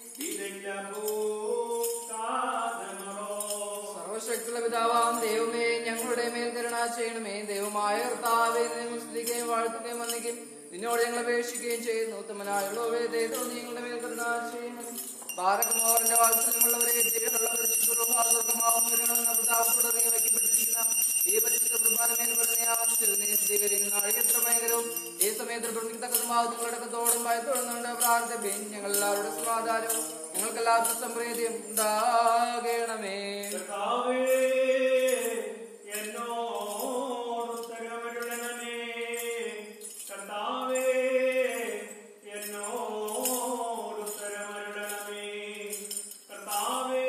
സർവശക്തിയുള്ള പിതാവാം ദൈവമേ ഞങ്ങളുടെ മേൽ കരുണ ചെയ്യണമേ ദൈവമായ കർത്താവേ നിങ്ങൾ സ്തുതിക്കുകയും വാഴ്ത്തുകയും വന്നിക്കുകയും നിന്നോട് ഞങ്ങൾ അപേക്ഷിക്കുകയും ചെയ്യുന്നു ഉത്തമനായുള്ളവേ ദൈവം ഞങ്ങളുടെ മേൽ കരുണ ചെയ്യണമേ ഭാരതമോഹന്റെ വാത്സല്യമുള്ളവരെ ജീവനുള്ള പരിശുദ്ധമാവുന്ന പിതാവത്തോട് ഇറങ്ങി വയ്ക്കപ്പെട്ടിരിക്കുന്ന ഈ പരിശുദ്ധ കുർബാനമേൽ പറഞ്ഞാവത്തിൽ നീ സ്ഥിരീകരിക്കുന്ന അഴിയത്ര ഭയങ്കരവും ഈ സമയത്ത് പ്രവർത്തിക്കത്തക്കതുമാവും നിങ്ങളടക്കത്തോടും ഭയത്തോടും നമ്മുടെ പ്രാർത്ഥനയും ഞങ്ങൾ എല്ലാവരുടെ സമാധാനവും ഞങ്ങൾക്ക് എല്ലാവർക്കും സംപ്രീതിയും ഉണ്ടാകണമേ കർത്താവേ, എന്നോട് ഉത്തരമരുളണമേ. കർത്താവേ, എന്നോട് ഉത്തരമരുളണമേ. കർത്താവേ,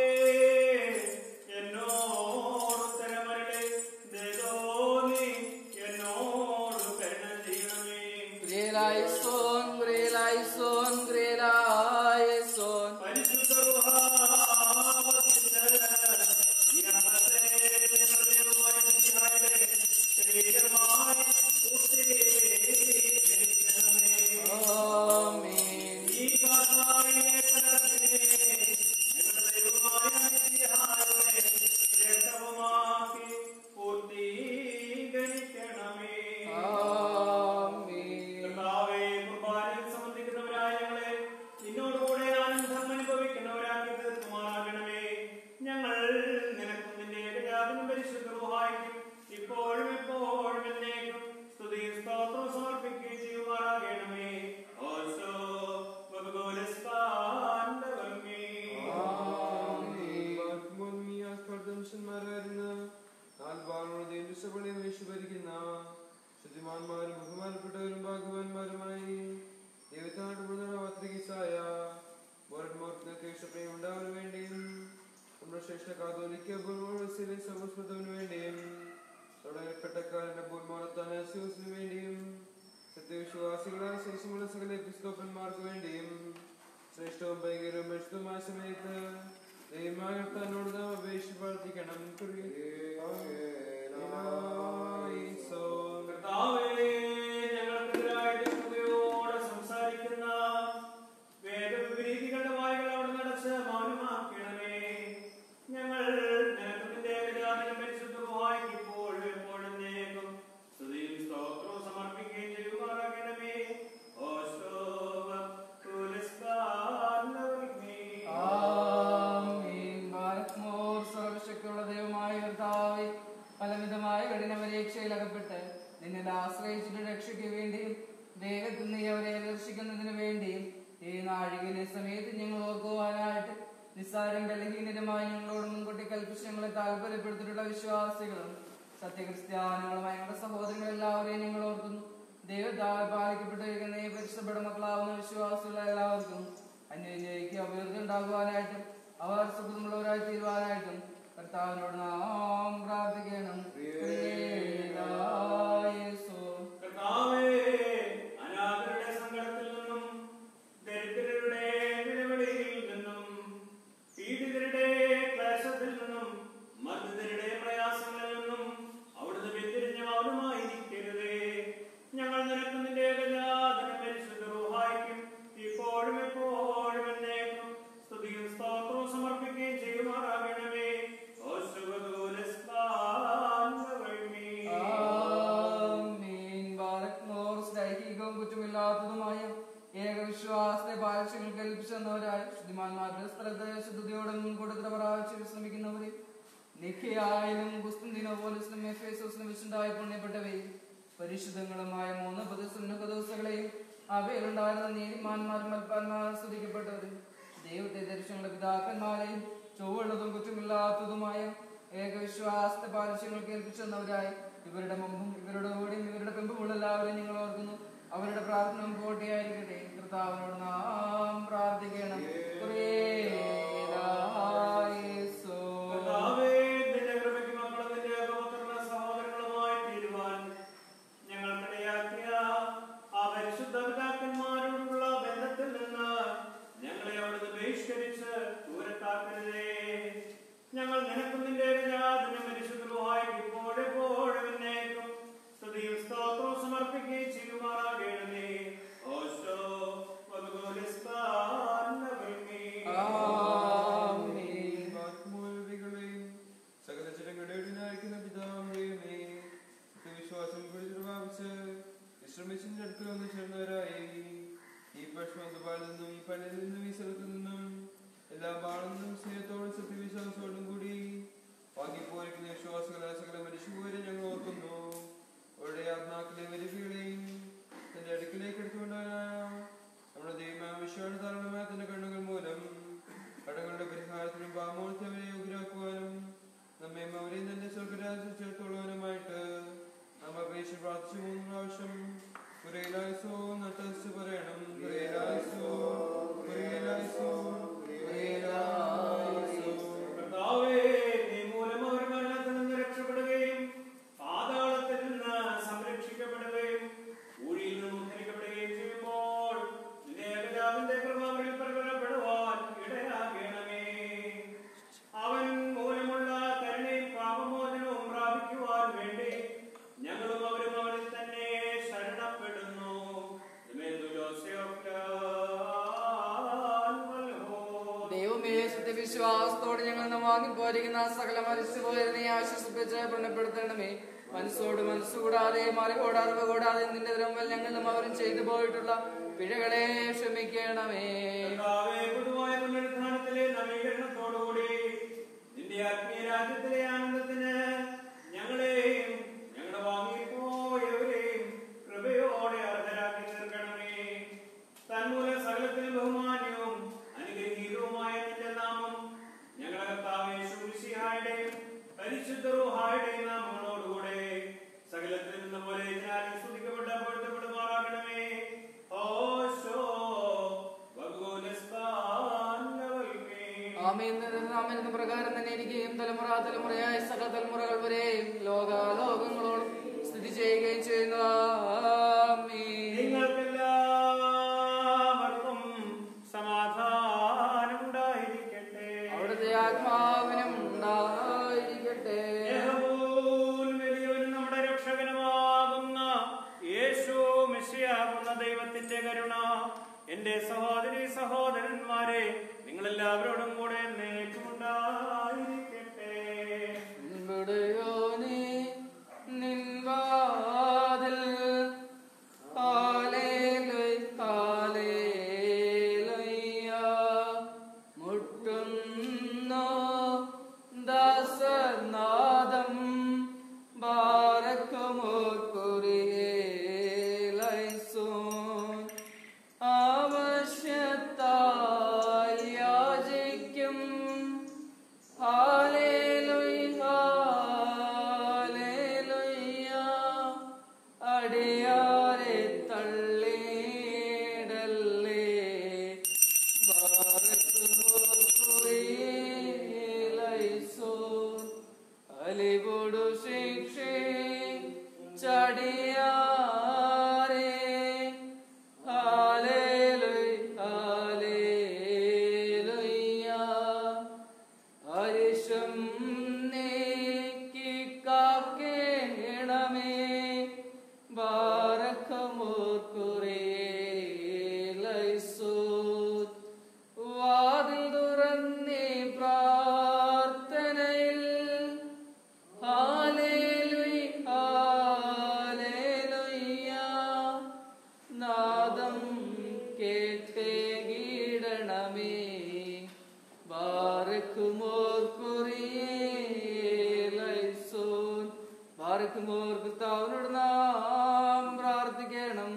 എന്നോട് ഉത്തരമരുളേ. ദേവോനേ, എന്നോട് കരുണ ചെയ്യണമേ. ഗ്രേലായിസോൻ ഗ്രേലായിസോൻ ഗ്രേലായിസോൻ പരിശുദ്ധ റുഹാവസിച്ച് ഈ അമ്പത്തെ ഹൃദയവുമായ മിശിഹായുടെ ശരീരമായി പൂർത്തീകരിക്കണമേ. ആമേൻ ഈ കാസായിലെ കലർപ്പിനെ ഞങ്ങളുടെ ദൈവമായ മിശിഹായുടെ രക്തവുമാക്കി പൂർത്തീകരിക്കണമേ. ആമേൻ കർത്താവേ, കുർബാനയിൽ സംബന്ധിക്കുന്നവരായ ഞങ്ങളെ നിന്നോടുകൂടെ ആനന്ദം അനുഭവിക്കുന്നവരാക്കി തീർക്കുമാറാകണമേ. ഞങ്ങൾ നിനക്കും നിന്റെ ഏകജാതനും പരിശുദ്ധ റൂഹായ്ക്കും ഇപ്പോഴും എപ്പോഴും എന്നേക്കും സ്തുതിയും സ്തോത്രവും സമർപ്പിക്കുകയും ചെയ്യുമാറാകണമേ. ഓശോ വകുഗോലസ്ഥാനവൽമേ. ശുദ്ധിമാന്മാരും ബഹുമാനപ്പെട്ടവരും ഭാഗ്യവാന്മാരുമായി ദൈവത്താണ്ട് പത്രികസായ ഉണ്ടാവാൻ വേണ്ടിയും നമ്മുടെ ശ്രേഷ്ഠ കാതോലിക്ക ബോർമോസിലെ സർവസ്മൃതവിന് വേണ്ടിയും തുടങ്ങപ്പെട്ടക്കാരന്റെ ബോർമോളത്താനാസ്യോസിന് വേണ്ടിയും സത്യവിശ്വാസികളായ ശേഷമുള്ള സകല എപ്പിസ്കോപ്പന്മാർക്ക് വേണ്ടിയും ശ്രേഷ്ഠവും ഭയങ്കരവും പരിശുദ്ധമായ സമയത്ത് ദൈവമായ തന്നോട് നാം അപേക്ഷ പ്രാർത്ഥിക്കണം കർത്താവേ, ഞങ്ങൾക്കെതിരായിട്ട് കൃപയോടെ സംസാരിക്കുന്ന വേദവിപരീതികളുടെ വായുകൾ അവിടെ നടച്ച് മൗനമാക്കണമേ ഞങ്ങൾ നിനക്ക് നിന്റെ ഏകജാതനും പരിശുദ്ധ സർവശക്തിയുള്ള ദൈവമായ കർത്താവെ പലവിധമായ കഠിന പരീക്ഷയിൽ അകപ്പെട്ട് നിന്നിൽ ആശ്രയിച്ചിട്ട് രക്ഷയ്ക്ക് വേണ്ടിയും ദേഹത്തിൽ നീ അവരെ ദർശിക്കുന്നതിന് വേണ്ടിയും ഈ നാഴികയിലെ സമയത്ത് ഞങ്ങൾ ഓർക്കുവാനായിട്ട് നിസ്സാരം ബലഹീനരുമായി ഞങ്ങളോട് മുൻകൂട്ടി കൽപ്പിച്ച് ഞങ്ങളെ താല്പര്യപ്പെടുത്തിയിട്ടുള്ള വിശ്വാസികളും സത്യക്രിസ്ത്യാനികളുമായ ഞങ്ങളുടെ സഹോദരങ്ങൾ എല്ലാവരെയും ഞങ്ങൾ ഓർക്കുന്നു ദൈവത്താൽ പാലിക്കപ്പെട്ടിരിക്കുന്ന ഈ പരിശുദ്ധപ്പെട്ട മക്കളാവുന്ന വിശ്വാസികൾ എല്ലാവർക്കും അന്യോന്യയ്ക്ക് അഭിവൃദ്ധി ഉണ്ടാകുവാനായിട്ടും അവർ സുഖമുള്ളവരായി തീരുവാനായിട്ടും കർത്താവിനോട് നാം പ്രാർത്ഥിക്കണം പ്രിയേതായേശു. കർത്താവേ, അനാഥരുടെ സങ്കടത്തിൽ നിന്നും ദരിദ്രരുടെ നിലവിളിയിൽ നിന്നും പീഡിതരുടെ ക്ലേശത്തിൽ നിന്നും മർദ്ദിതരുടെ പ്രയാസങ്ങളിൽ നിന്നും അവിടുന്ന് വ്യതിരിഞ്ഞ മൗനമായിരിക്കരുതേ ഞങ്ങൾ നിനക്ക് നിന്റെ ഏകജാതന പരിശുദ്ധ റൂഹായിക്കും ഇപ്പോഴും എപ്പോഴും എന്നേക്കും സ്തുതിയും സ്തോത്രവും സമർപ്പിക്കുകയും ചെയ്യുമാറാകണമേ ആമീൻ. ബാലക്മോർ സ്നേഹികവും കുറ്റമില്ലാത്തതുമായ ഏകവിശ്വാസത്തെ പാലക്ഷ്യങ്ങൾ കൽപ്പിച്ചെന്നവരായി ശുദ്ധിമാന്മാരുടെ സ്ഥലത്ത് ശുദ്ധിയോടെ മുൻകൂട്ടത്തിൽ പ്രാപിച്ച് വിശ്രമിക്കുന്നവരെ നിഖയായാലും കുസ്തുന്തിനോ പോലീസിനും എഫേസോസിനും വിശുദ്ധായി പുണ്യപ്പെട്ടവയും പരിശുദ്ധങ്ങളുമായ മൂന്ന് പദസുന്നകദോസകളെയും അവയിലുണ്ടായിരുന്ന നീതിമാന്മാരും മൽപ്പാന്മാരും സ്തുതിക്കപ്പെട്ടവരും ദൈവത്തെ ദർശനങ്ങളുടെ പിതാക്കന്മാരെയും ചൊവ്വുള്ളതും കുറ്റമില്ലാത്തതുമായ ഏകവിശ്വാസത്തെ പാലസ്യങ്ങൾ കേൾപ്പിച്ചെന്നവരായി ഇവരുടെ മുമ്പും ഇവരുടെ കൂടെയും ഇവരുടെ പിമ്പുമുള്ള എല്ലാവരെയും നിങ്ങൾ ഓർക്കുന്നു അവരുടെ പ്രാർത്ഥന പോട്ടിയായിരിക്കട്ടെ കർത്താവിനോട് നാം പ്രാർത്ഥിക്കണം ക്രിയേലായേസു. കർത്താവേ, നിന്റെ കൃപയ്ക്ക് മക്കളും നിന്റെ ഏകപുത്രരുടെ സഹോദരങ്ങളുമായി തീരുവാൻ ഞങ്ങൾക്കിടയാക്കിയ ആ പരിശുദ്ധ പിതാക്കന്മാരോടുള്ള ബന്ധത്തിൽ നിന്ന് ഞങ്ങളെ അവിടുന്ന് ബഹിഷ്കരിച്ച് ദൂരത്താക്കരുതേ ഞങ്ങൾ നിനക്കും നിന്റെ ഏകജാതനും പരിശുദ്ധവുമായി ഇപ്പോഴെപ്പോഴും എന്നേക്കും സ്തുതിയും സ്തോത്രവും സമർപ്പിക്കുകയും ചെയ്യുമാറാകണമേ ഓശോ ആമീൻ. ആത്മോൽവികളെയും സകല ജനങ്ങളുടെയായിരിക്കുന്ന പിതാവേമേ വിശ്വാസം പ്രാപിച്ച് വിശ്രമിച്ചിന്റെ അടുക്കൽ വന്ന് ചേർന്നവരായി ഈ പശ്മപാലിൽ നിന്നും ഈ പള്ളിയിൽ നിന്നും ഈ സ്ഥലത്തു നിന്നും എല്ലാ പാളിൽ നിന്നും സ്നേഹത്തോടും സത്യവിശ്വാസത്തോടും കൂടി വാങ്ങിപ്പോയിരിക്കുന്ന വിശ്വാസികളെ സകല മനുഷ്യരെ ഞങ്ങൾ ഓർക്കുന്നു അവരുടെ ആത്മാക്കളെ വരികളെയും തന്റെ അടുക്കിലേക്ക് എടുത്തുകൊണ്ടായ നമ്മുടെ ദൈവമായ വിശ്വാസ ധാരണമായ തന്റെ കണ്ണുകൾ മൂലം കടങ്ങളുടെ പരിഹാരത്തിനും പാമോളത്തെ അവരെ യോഗ്യരാക്കുവാനും നമ്മെ അവരെയും തന്റെ സ്വർഗരാജ്യം ചേർത്തുള്ളവനുമായിട്ട് നാം അപേക്ഷ പ്രാർത്ഥിച്ചു മൂന്ന് പ്രാവശ്യം കുറേലായസോ നട്ടസ് പറയണം കുറേലായസോ കുറേലായസോ കുറേലായസോ കർത്താവേ, നീ മൂലം അവർ മരണത്തിൽ നിന്ന് രക്ഷപ്പെടുകയും പാതാളത്തിൽ നിന്ന് സംരക്ഷിക്കപ്പെടുകയും ഊഴിയിൽ നിന്ന് ഉദ്ധരിക്കപ്പെടുകയും ചെയ്യുമ്പോൾ നിന്റെ ഏകജാതന്റെ കൃപ അവരിൽ പ്രകടപ്പെടുവാൻ ഇടയാകണമേ അവൻ മൂലമുള്ള കരുണയും പാപമോചനവും പ്രാപിക്കുവാൻ വേണ്ടി ഞങ്ങളും അവരും അവനിൽ തന്നെ ശരണപ്പെടുന്നു ദൈവമേ സത്യവിശ്വാസത്തോടെ ഞങ്ങൾ ഇന്ന് വാങ്ങിപ്പോരിക്കുന്ന സകല മനുഷ്യപോയതിനെ ആശ്വസിപ്പിച്ച് പുണ്യപ്പെടുത്തണമേ മനസ്സോട് മനസ്സുകൂടാതെ മറികോട് അറിവ് കൂടാതെ നിന്റെ ദ്രവൽ ഞങ്ങളും അവരും ചെയ്തു പോയിട്ടുള്ള പിഴകളെ ക്ഷമിക്കണമേ കർത്താവേ, പൊതുവായ പുനരുത്ഥാനത്തിലെ നവീകരണത്തോടുകൂടി നിന്റെ ആത്മീയ രാജ്യത്തിലെ ആനന്ദത്തിന് ഞങ്ങളെയും ഞങ്ങളുടെ വാങ്ങിപ്പോയവരെയും കൃപയോടെ അർഹരാക്കി തീർക്കണമേ തന്മൂലം സകലത്തിലും ബഹുമാന്യവും അനുഗ്രഹീതവുമായ നിന്റെ നാമം ഞങ്ങളുടെ കർത്താവേ ശുശ്രൂഷിയായുടെയും പരിശുദ്ധ റൂഹായുടെയും നാമങ്ങളോടുകൂടെ സകലത്തിൽ നിന്ന പോലെ ഇതിനാലും സ്തുതിക്കപ്പെട്ട പൊരുത്തപ്പെടുമാറാകണമേ ഓശോ ഭഗവനസ്താന്നവൽമേ ആമേൻ ആമേൻ എന്ന പ്രകാരം തന്നെ ഇരിക്കുകയും തലമുറ തലമുറയായി സകല തലമുറകൾ വരെയും ലോകാലോകങ്ങളോളം സ്ഥിതി ചെയ്യുകയും ചെയ്യുന്ന ആമേൻ. നിങ്ങൾക്കെല്ലാവർക്കും സമാധാനം ഉണ്ടായിരിക്കട്ടെ അവിടുത്തെ ആത്മാവിനും ഉണ്ടായിരിക്കട്ടെ യഹോവൻ വലിയവനും നമ്മുടെ രക്ഷകനുമാകുന്ന യേശു മിശിയാകുന്ന ദൈവത്തിന്റെ കരുണ എന്റെ സഹോദരി സഹോദരന്മാരെ നിങ്ങളെല്ലാവരോടും കൂടെ എന്നേക്കുമുണ്ടായിരിക്കട്ടെ ഇവിടെയോനെ നിൻ വാതിൽ ഹാലേലുയ, ഹാലേലുയ. മുട്ടുന്നു ദാ ദാസനാദം ബാരക്കുമോ കുറിയേലൈസോൻ ആവശ്യത്താൽ യാചിക്കും ഹാലേലുയ ഹാലേലുയ അടിയാരെ തള്ളിയിടല്ലേ അലിബോടു ശിക്ഷേ ചടിയാരെ ഹാലേലുയ ഹാലേലുയ അരിശം നീക്കി കാക്കേണമേ ബാരക്കമോർക്കുറേലൈസൂത് വാതിൽ തുറന്നേ പ്രാർത്ഥനയിൽ ഹാലേലുയ ഹാലേലുയ നാദം കേട്ടേ കീടണമേ ബാരക്കുമോർ കുറിയേലൈസോൻ ബാരക്കുമോർ കർത്താവിനോട് നാം പ്രാർത്ഥിക്കണം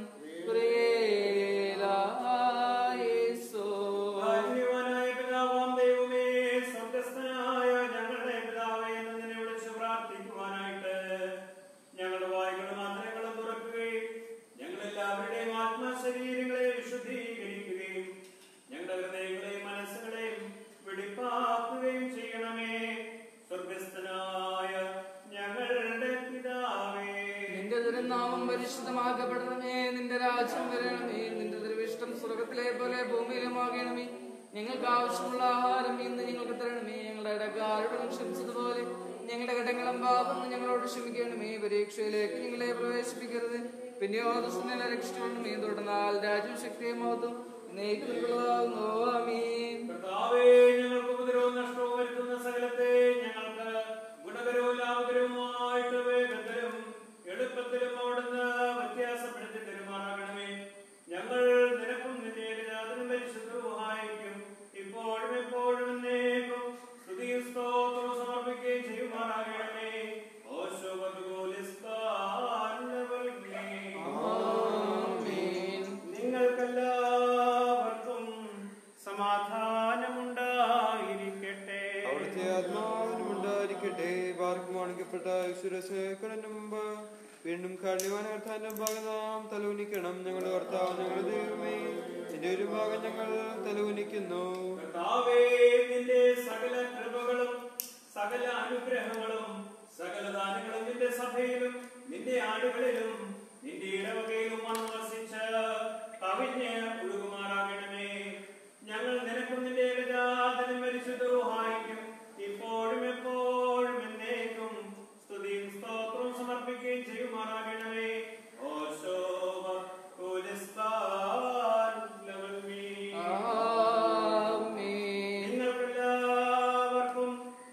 കുറിയേലൈസോൻ കാരുണ്യവാനായ പിതാവാം ദൈവമേ, സ്വർഗ്ഗസ്ഥനായ ഞങ്ങളുടെ പിതാവേ എന്ന് നിന്നെ വിളിച്ച് പ്രാർത്ഥിക്കുവാനായിട്ട് ഞങ്ങളുടെ വായുകളും ആന്തരങ്ങളും തുറക്കുകയും ഞങ്ങളെല്ലാവരുടെയും ആത്മശരീരങ്ങളെ വിശുദ്ധീകരിക്കുകയും ഞങ്ങളുടെ ഹൃദയങ്ങളെയും മനസ്സുകളെയും വെടിപ്പാക്കുകയും ചെയ്യണമേ സ്വർഗസ്ഥനായ ഞങ്ങളുടെ പിതാവേ നിന്റെ തിരുനാമം പരിശുദ്ധമാക്കപ്പെടണമേ നിന്റെ രാജ്യം വരണമേ നിന്റെ തിരുവിഷ്ടം സ്വർഗത്തിലെ പോലെ ഭൂമിയിലുമാകണമേ ഞങ്ങൾക്ക് ആവശ്യമുള്ള ആഹാരം ഇന്ന് ഞങ്ങൾക്ക് തരണമേ ഞങ്ങളുടെ ഇടക്കാരോടും ക്ഷമിച്ചതുപോലെ ഞങ്ങളുടെ ഘട്ടങ്ങളും പാപം ഞങ്ങളോട് ക്ഷമിക്കണമേ പരീക്ഷയിലേക്ക് ഞങ്ങളെ പ്രവേശിപ്പിക്കരുത് പിന്നെയോ ദുഷ്ടനെ രക്ഷിക്കണമേ തുടർന്നാൽ രാജ്യം ശക്തിയും മഹത്വം നീക്കുള്ളതാകുന്നു ആമീൻ കർത്താവേ, ഞങ്ങൾക്ക് ഉപദ്രവവും നഷ്ടവും വരുത്തുന്ന സകലത്തെ ഞങ്ങൾക്ക് ഗുണകരവും ലാഭകരവുമായിട്ട് വേഗത്തിലും എളുപ്പത്തിലും അവിടുന്ന് വ്യത്യാസപ്പെടുത്തി തരുമാറാകണമേ ഞങ്ങൾ നിനക്കും നിന്റെ ഏകജാതനും പരിശുദ്ധവുമായിരിക്കും ഇപ്പോഴും എപ്പോഴും എന്നേക്കും സ്തുതിയും സ്തോത്രവും സമർപ്പിക്കുകയും ചെയ്യുമാറാകണമേ ഓശോ ആമീൻ നിങ്ങൾക്കെല്ലാവർക്കും സമാധാനമുണ്ടായിരിക്കട്ടെ അവിടുത്തെ ആത്മാവിനും ഉണ്ടായിരിക്കട്ടെ പാർക്കും അണിക്കപ്പെട്ട ഈശ്വരശേഖരന് മുമ്പ് വീണ്ടും കാരണവാൻ കർത്താന്റെ ഭാഗം നാം തലവുനിക്കണം ഞങ്ങളുടെ കർത്താവ് ഞങ്ങളുടെ ദൈവമേ നിന്റെ ഒരു ഭാഗം ഞങ്ങൾ തലവുനിക്കുന്നു കർത്താവേ നിന്റെ സകല കൃപകളും സകല അനുഗ്രഹങ്ങളും സകല ദാനങ്ങളും നിന്റെ സഭയിലും നിന്റെ ആടുകളിലും നിന്റെ ഇടവകയിലും വന്ന് വസിച്ച് കവിഞ്ഞ് ഒഴുകുമാറാകണമേ ഞങ്ങൾ നിനക്കും നിന്റെ ഏകജാതനും പരിശുദ്ധവുമായിരിക്കും ഇപ്പോഴും എപ്പോഴും എന്നേക്കും സ്തുതിയും സ്തോത്രവും സമർപ്പിക്കുകയും ചെയ്യുമാറാകണമേ ഓശോ ആമീൻ നിങ്ങൾക്കെല്ലാവർക്കും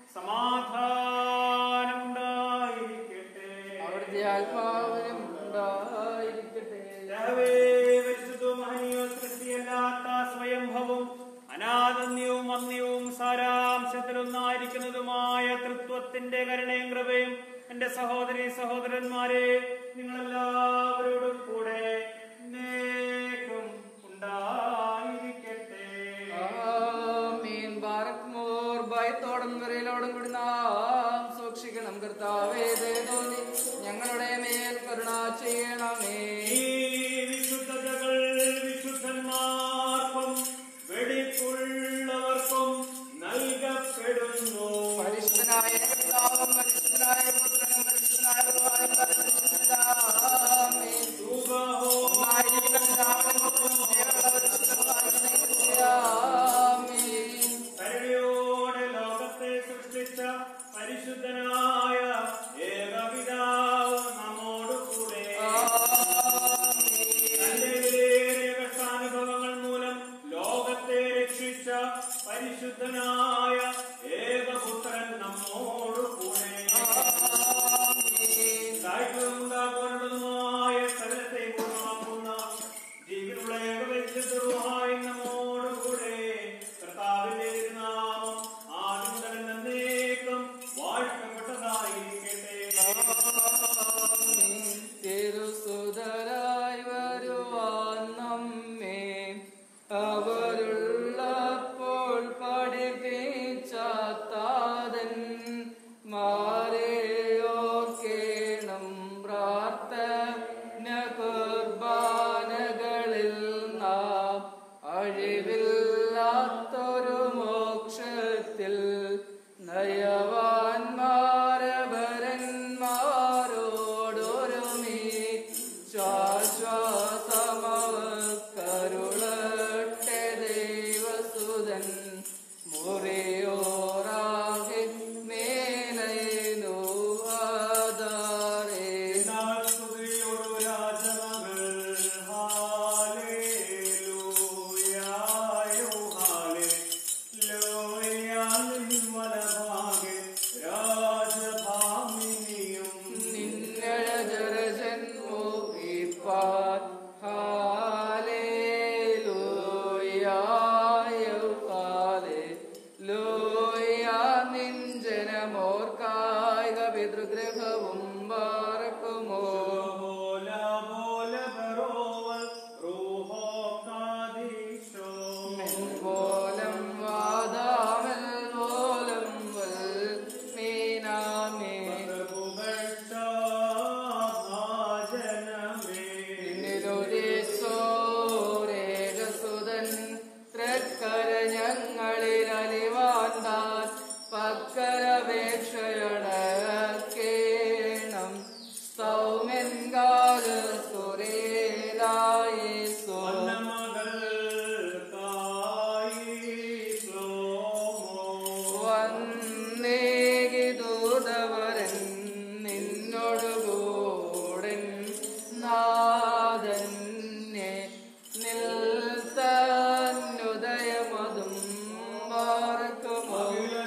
സമാധാനമുണ്ടായിരിക്കട്ടെ. അവിടുത്തെ ആത്മാവിനും ഉണ്ടായിരിക്കട്ടെ യഹോവേ, പരിശുദ്ധവും മഹനീയവും സൃഷ്ടിയല്ലാത്ത സ്വയംഭവും അനാദന്യവും വന്യവും സാരാംശത്തിലൊന്നായിരിക്കുന്നതുമായ തൃത്വത്തിന്റെ കരുണയും കൃപയും എന്റെ സഹോദരി സഹോദരന്മാരെ നിങ്ങളെല്ലാവരോടും കൂടെ എന്നേക്കും ഉണ്ടായിരിക്കട്ടെ ആമീൻ ബാറക്മോർ ഭയത്തോടും വിറയിലോടും കൂടി നാം സൂക്ഷിക്കണം കർത്താവേ ദയതോന്നി ഞങ്ങളുടെ മേൽ കരുണ ചെയ്യണമേ ഈ വിശുദ്ധതകൾ വിശുദ്ധന്മാർക്കും വെടിപ്പുള്ളവർക്കും നൽകപ്പെടുന്നു പരിശുദ്ധനായ കർത്താവും പരിശുദ്ധനായ പുത്രനും പരിശുദ്ധനായ പിതാവും പരിശുദ്ധനാമേൻ. ഒന്നായിരിക്കുന്ന പിതാവിനും പുത്രനും ദൈവമുള്ള പരിശുദ്ധനുമായ ദൈവത്തിൻ്റെ ആമേൻ. കരുണയോടെ ലോകത്തെ സൃഷ്ടിച്ച പരിശുദ്ധനായ ഏകപിതാവ് നമ്മോട് കൂടെ തന്റെ വിലയേറിയ കഷ്ടാനുഭവങ്ങൾ മൂലം ലോകത്തെ രക്ഷിച്ച പരിശുദ്ധനായ ഏകപുത്രൻ നമ്മോട് കൂടെ ഉണ്ടാകുന്നതുമായ സ്ഥലത്തെ ഗുണമാക്കുന്ന ജീവനുള്ള ഏകപരിശുദ്ധവുമായി നമ്മോടുകൂടെ കർത്താവിന്റെ തിരുനാമം ആദ്യം മുതൽ എന്നേക്കും ബലവാന്മാരഭരന്മാരോടൊരുമി ശ്വാശ്വാസമവക്കരുളട്ടെ ദൈവസുതൻ മുറിയോറാകെ മേലൈനു ആധാരേ എന്നാൽ സ്തുതിയോടു രാജമകൾ ഹാലേലൂയായോ ഹാലേലൂയ നിൻ വലഭാഗെ രാജഭാമിനിയും നിന്നഴജരജന്മോഹിപ്പാൻ ഹാലേലൂയ നിഞ്ജനമോർക്കായിക പിതൃഗ്രഹവും പാർക്കുമോ ബോല ബോല ബറോവൽ റൂഹോ കാദീശോ പോലം വാദാമൽ പോലം വൽ മീനാമേ നിന്നിലുദിസോരേകസുതൻ തൃക്കര ഞങ്ങളിൽ അലിവാന്താൻ പക്കരപേക്ഷയണക്കേണം സൗമ്യൻ കാല സുരേലായേസോ വന്നേകി ദൂതവരൻ നിന്നോട് കൂടൻ നാദന്നെ നിൽത്തന്നുദയമതും പാർക്കുമോ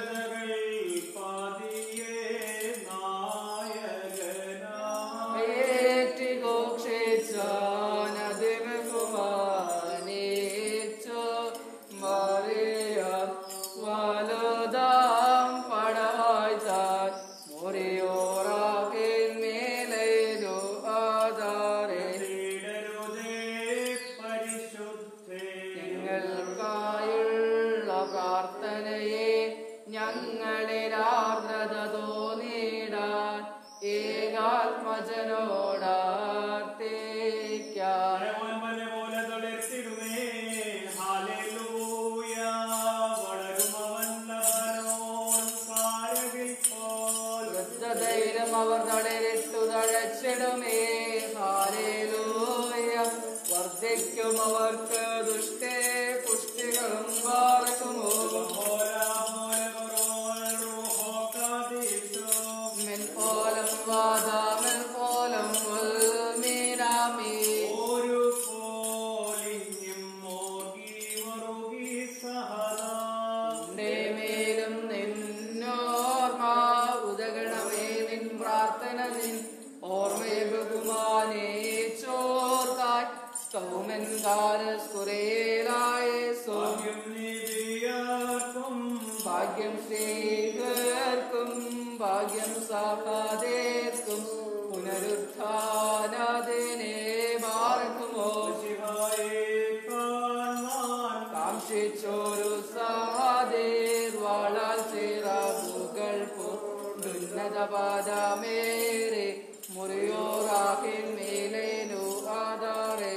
ഏറ്റിഘോഷിച്ചാനതിബഹുമാനിച്ചു മറിയാം വലുതാം പടവായി താൻ മുറിയോറാക്കിൻ മേലേരു ആധാരേ നിങ്ങൾക്കായുള്ള പ്രാർത്ഥനയെ ഞങ്ങളിലാർദ്രത തോന്നിടാൻ ഏകാത്മജനോടാർത്തേക്കാൻ വൃദ്ധധൈര്യം അവർ തളരിട്ടു തഴച്ചിടുമേ ഹാലേലൂയ വർദ്ധിക്കും അവർക്ക് ദുഷ്ടേ പുഷ്ടികളും പാർക്കുമോ മെൻ പോലം വാദാമെൻ പോലം മീനാമീ ഒരു പോലിഞ്ഞും മോർഗി മറുകി സഹദാ നിന്റെ മേലും നിന്നോർമ്മ ഉദകണമേ നിൻ പ്രാർത്ഥന നിൻ ഓർമ്മയെ ബഹുമാനേ ചോർക്കായി സൗമൻ കാലസ്കുരേലായ സോ ഭാഗ്യം നിധിയാർക്കും ഭാഗ്യം സ്നേഹർക്കും ഭാഗ്യം സാഹാദേർക്കും പുനരുത്ഥാനദിനെ പാർക്കുമോ ശിവായെ കാണാൻ കാംക്ഷിച്ചോരു സഹാദേർ വാളാൽ ചേരാകുകൾ ഉന്നത പാദമേറെ മുറിയോറാകിൻ മേലേനു ആധാരേ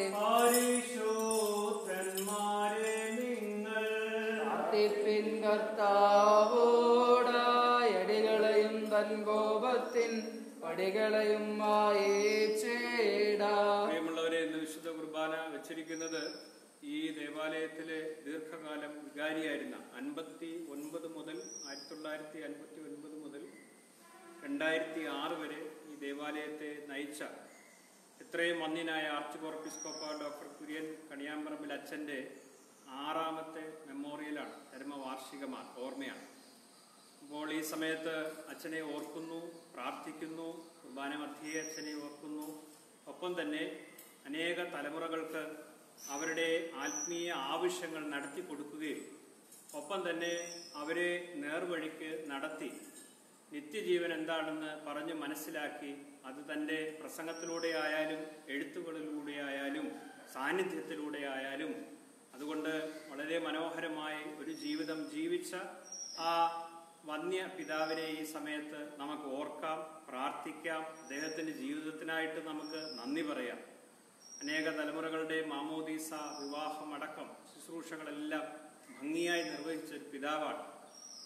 പരിശുദ്ധന്മാരെ നിങ്ങൾ പ്രാർത്ഥിപ്പിൻ കർത്താവോടായടികളെയും തൻ കോപത്തിൻ പടികളെയും മായേച്ചേടാ പ്രിയമുള്ളവരെ ഇന്ന് വിശുദ്ധ കുർബാന വെച്ചിരിക്കുന്നത് ഈ ദേവാലയത്തിലെ ദീർഘകാലം വികാരിയായിരുന്ന അൻപത്തി ഒൻപത് മുതൽ ആയിരത്തി തൊള്ളായിരത്തി അൻപത്തി ഒൻപത് മുതൽ രണ്ടായിരത്തി ആറ് വരെ ഈ ദേവാലയത്തെ നയിച്ച എത്രയും മന്യനായ ആർച്ച് ബോർപ്പിസ്കോപ്പ ഡോക്ടർ കുര്യൻ കണിയാമ്പറമ്പിൽ അച്ഛൻ്റെ ആറാമത്തെ മെമ്മോറിയലാണ് ചരമവാർഷികമാണ് ഓർമ്മയാണ് അപ്പോൾ ഈ സമയത്ത് അച്ഛനെ ഓർക്കുന്നു പ്രാർത്ഥിക്കുന്നു കുർബാന മധ്യേ അച്ഛനെ ഓർക്കുന്നു ഒപ്പം തന്നെ അനേക തലമുറകൾക്ക് അവരുടെ ആത്മീയ ആവശ്യങ്ങൾ നടത്തി കൊടുക്കുകയും ഒപ്പം തന്നെ അവരെ നേർവഴിക്ക് നടത്തി നിത്യജീവൻ എന്താണെന്ന് പറഞ്ഞ് മനസ്സിലാക്കി അത് തൻ്റെ പ്രസംഗത്തിലൂടെ ആയാലും എഴുത്തുകളിലൂടെ ആയാലും സാന്നിധ്യത്തിലൂടെ ആയാലും അതുകൊണ്ട് വളരെ മനോഹരമായി ഒരു ജീവിതം ജീവിച്ച ആ വന്യ പിതാവിനെ ഈ സമയത്ത് നമുക്ക് ഓർക്കാം പ്രാർത്ഥിക്കാം അദ്ദേഹത്തിൻ്റെ ജീവിതത്തിനായിട്ട് നമുക്ക് നന്ദി പറയാം അനേക തലമുറകളുടെ മാമോദീസ വിവാഹമടക്കം ശുശ്രൂഷകളെല്ലാം ഭംഗിയായി നിർവഹിച്ച ഒരു പിതാവാണ്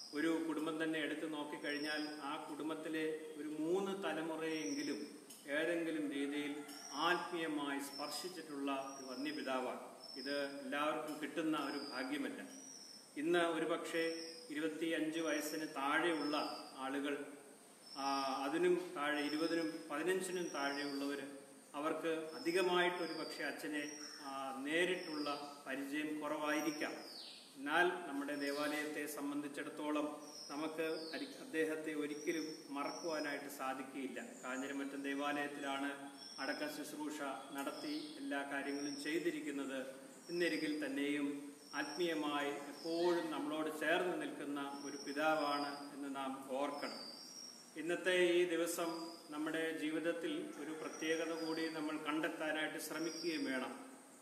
ഒരു കുടുംബം തന്നെ എടുത്തു നോക്കിക്കഴിഞ്ഞാൽ ആ കുടുംബത്തിലെ ഒരു മൂന്ന് തലമുറയെങ്കിലും ഏതെങ്കിലും രീതിയിൽ ആത്മീയമായി സ്പർശിച്ചിട്ടുള്ള ഒരു വന്യപിതാവാണ് ഇത് എല്ലാവർക്കും കിട്ടുന്ന ഒരു ഭാഗ്യമല്ല ഇന്ന് ഒരുപക്ഷെ ഇരുപത്തി അഞ്ച് വയസ്സിന് താഴെയുള്ള ആളുകൾ ആ, അതിനും താഴെ ഇരുപതിനും പതിനഞ്ചിനും താഴെയുള്ളവർ അവർക്ക് അധികമായിട്ട് ഒരു പക്ഷേ അച്ഛനെ ആ, നേരിട്ടുള്ള പരിചയം കുറവായിരിക്കാം എന്നാൽ നമ്മുടെ ദേവാലയത്തെ സംബന്ധിച്ചിടത്തോളം നമുക്ക് അരി- അദ്ദേഹത്തെ ഒരിക്കലും മറക്കുവാനായിട്ട് സാധിക്കുകയില്ല കാഞ്ഞിരമറ്റം ദേവാലയത്തിലാണ് അടക്ക ശുശ്രൂഷ നടത്തി എല്ലാ കാര്യങ്ങളും ചെയ്തിരിക്കുന്നത് എന്നിരിക്കിൽ തന്നെയും ആത്മീയമായി എപ്പോഴും നമ്മളോട് ചേർന്ന് നിൽക്കുന്ന ഒരു പിതാവാണ് എന്ന് നാം ഓർക്കണം ഇന്നത്തെ ഈ ദിവസം നമ്മുടെ ജീവിതത്തിൽ ഒരു പ്രത്യേകത കൂടി നമ്മൾ കണ്ടെത്താനായിട്ട് ശ്രമിക്കുകയും വേണം